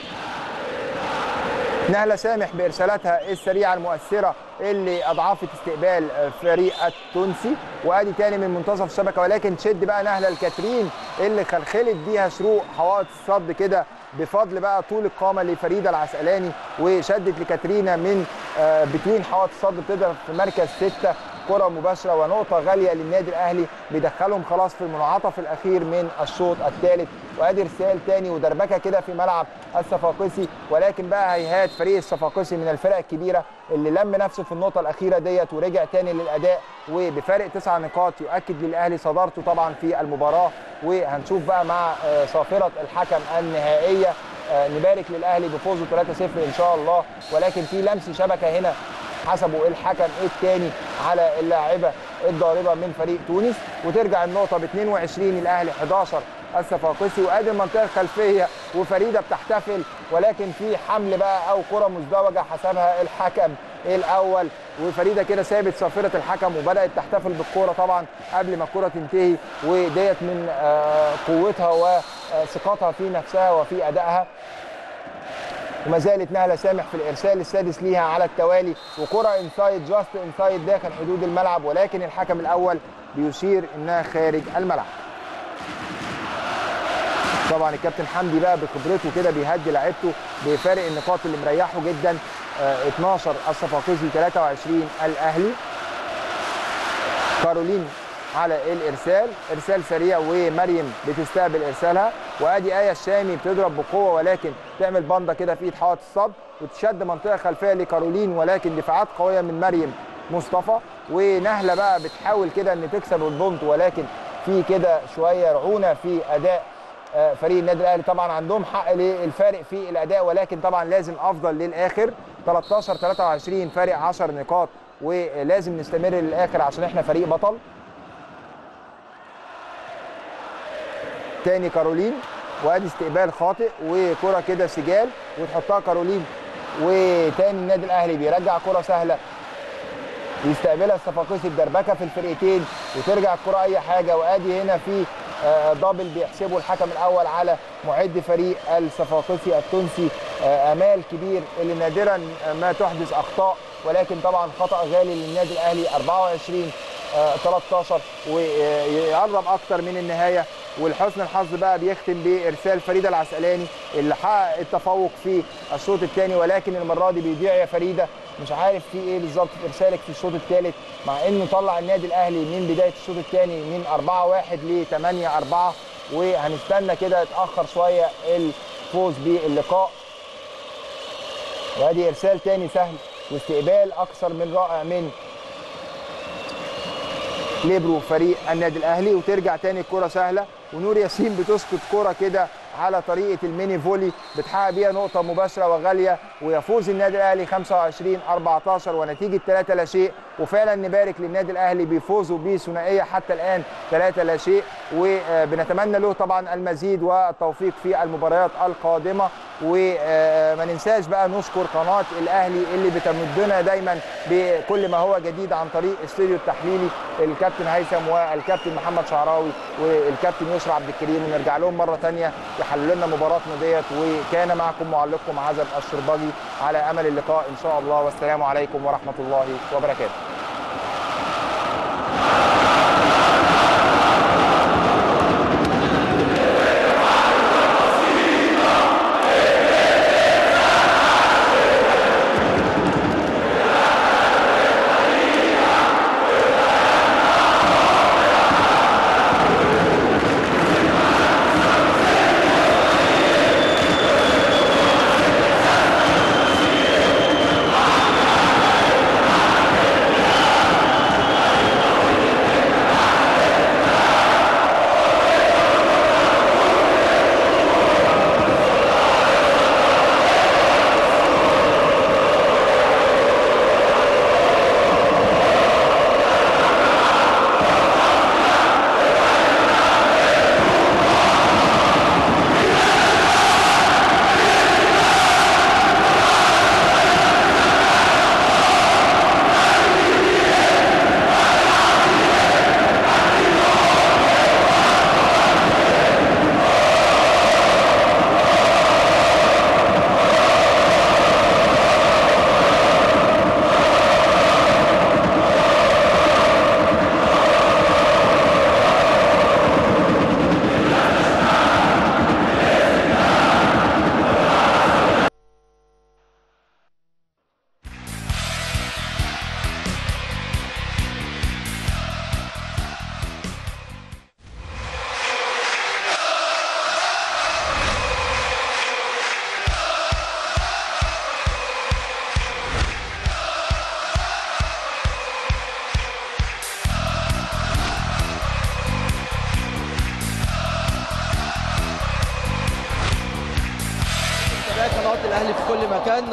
نهله سامح بارسالاتها السريعه المؤثره اللي اضعفت استقبال فريق التونسي وادي تاني من منتصف الشبكه ولكن تشد بقى نهله الكاترين اللي خلخلت بيها شروق حوائط الصد كده بفضل بقى طول القامه لفريده العسقلاني وشدت لكاترينا من بتوين حوائط الصد بتضرب في مركز سته كره مباشره ونقطه غاليه للنادي الاهلي بيدخلهم خلاص في المنعطف الاخير من الشوط الثالث وادي رسال تاني ودربكه كده في ملعب الصفاقسي ولكن بقى هيهات فريق الصفاقسي من الفرق الكبيره اللي لم نفسه في النقطه الاخيره ديت ورجع تاني للاداء وبفارق تسع نقاط يؤكد للاهلي صدارته طبعا في المباراه وهنشوف بقى مع صافره الحكم النهائيه نبارك للاهلي بفوزه 3-0 ان شاء الله ولكن في لمس شبكه هنا حسبوا الحكم الثاني على اللاعبه الضاربه من فريق تونس وترجع النقطه ب 22 الاهلي 11 الصفاقسي وادي المنطقه الخلفيه وفريده بتحتفل ولكن في حمل بقى او كره مزدوجه حسبها الحكم الاول وفريده كده سابت صافره الحكم وبدات تحتفل بالكوره طبعا قبل ما الكوره تنتهي وديت من قوتها وثقتها في نفسها وفي ادائها وما زالت نهله سامح في الارسال السادس ليها على التوالي وكره انسايد جاست انسايد داخل حدود الملعب ولكن الحكم الاول بيشير انها خارج الملعب طبعا الكابتن حمدي بقى بخبرته كده بيهدي لعيبته بفارق النقاط اللي مريحه جدا 12 الصفاقسي 23 الاهلي كارولين على الارسال ارسال سريع ومريم بتستقبل ارسالها وادي ايه الشامي بتضرب بقوه ولكن تعمل بنده كده في ايد حائط الصد وتشد منطقه خلفيه لكارولين ولكن دفاعات قويه من مريم مصطفى ونهله بقى بتحاول كده ان تكسب البونت ولكن في كده شويه رعونه في اداء آه، فريق النادي الاهلي طبعا عندهم حق للفارق في الاداء ولكن طبعا لازم افضل للاخر 13 23 فارق 10 نقاط ولازم نستمر للاخر عشان احنا فريق بطل تاني كارولين وادي استقبال خاطئ وكره كده سجال وتحطها كارولين وتاني النادي الاهلي بيرجع كره سهله يستقبلها الصفاقسي بدربكه في الفرقتين وترجع الكره اي حاجه وادي هنا في آه، دبل بيحسبه الحكم الاول على معد فريق الصفاقسي التونسي آه، امال كبير اللي نادرا ما تحدث اخطاء ولكن طبعا خطا غالي للنادي الاهلي 24 آه، 13 ويقرب اكتر من النهايه ولحسن الحظ بقى بيختم بارسال فريده العسقلاني اللي حقق التفوق في الشوط الثاني ولكن المره دي بيضيع يا فريده مش عارف في ايه بالظبط في ارسالك في الشوط الثالث مع انه طلع النادي الاهلي من بدايه الشوط الثاني من 4 1 ل 8 4 وهنستنى كده اتاخر شويه الفوز باللقاء وادي ارسال تاني سهل واستقبال اكثر من رائع من ليبرو فريق النادي الاهلي وترجع تاني الكره سهله ونور ياسين بتسقط كره كده على طريقه الميني فولي بتحقق بيها نقطه مباشره وغاليه ويفوز النادي الاهلي 25 14 ونتيجه 3 لا شيء وفعلا نبارك للنادي الاهلي بفوزه بثنائيه حتى الان 3 لا شيء وبنتمنى له طبعا المزيد والتوفيق في المباريات القادمه وما ننساش بقى نشكر قناه الاهلي اللي بتمدنا دايما بكل ما هو جديد عن طريق استوديو التحليلي الكابتن هيثم والكابتن محمد شعراوي والكابتن يسرى عبد الكريم ونرجع لهم مره ثانيه يحللوا لنا مباراتنا ديت وكان معكم معلقكم عزب الشربجي على امل اللقاء ان شاء الله والسلام عليكم ورحمه الله وبركاته قناه الاهلي في كل مكان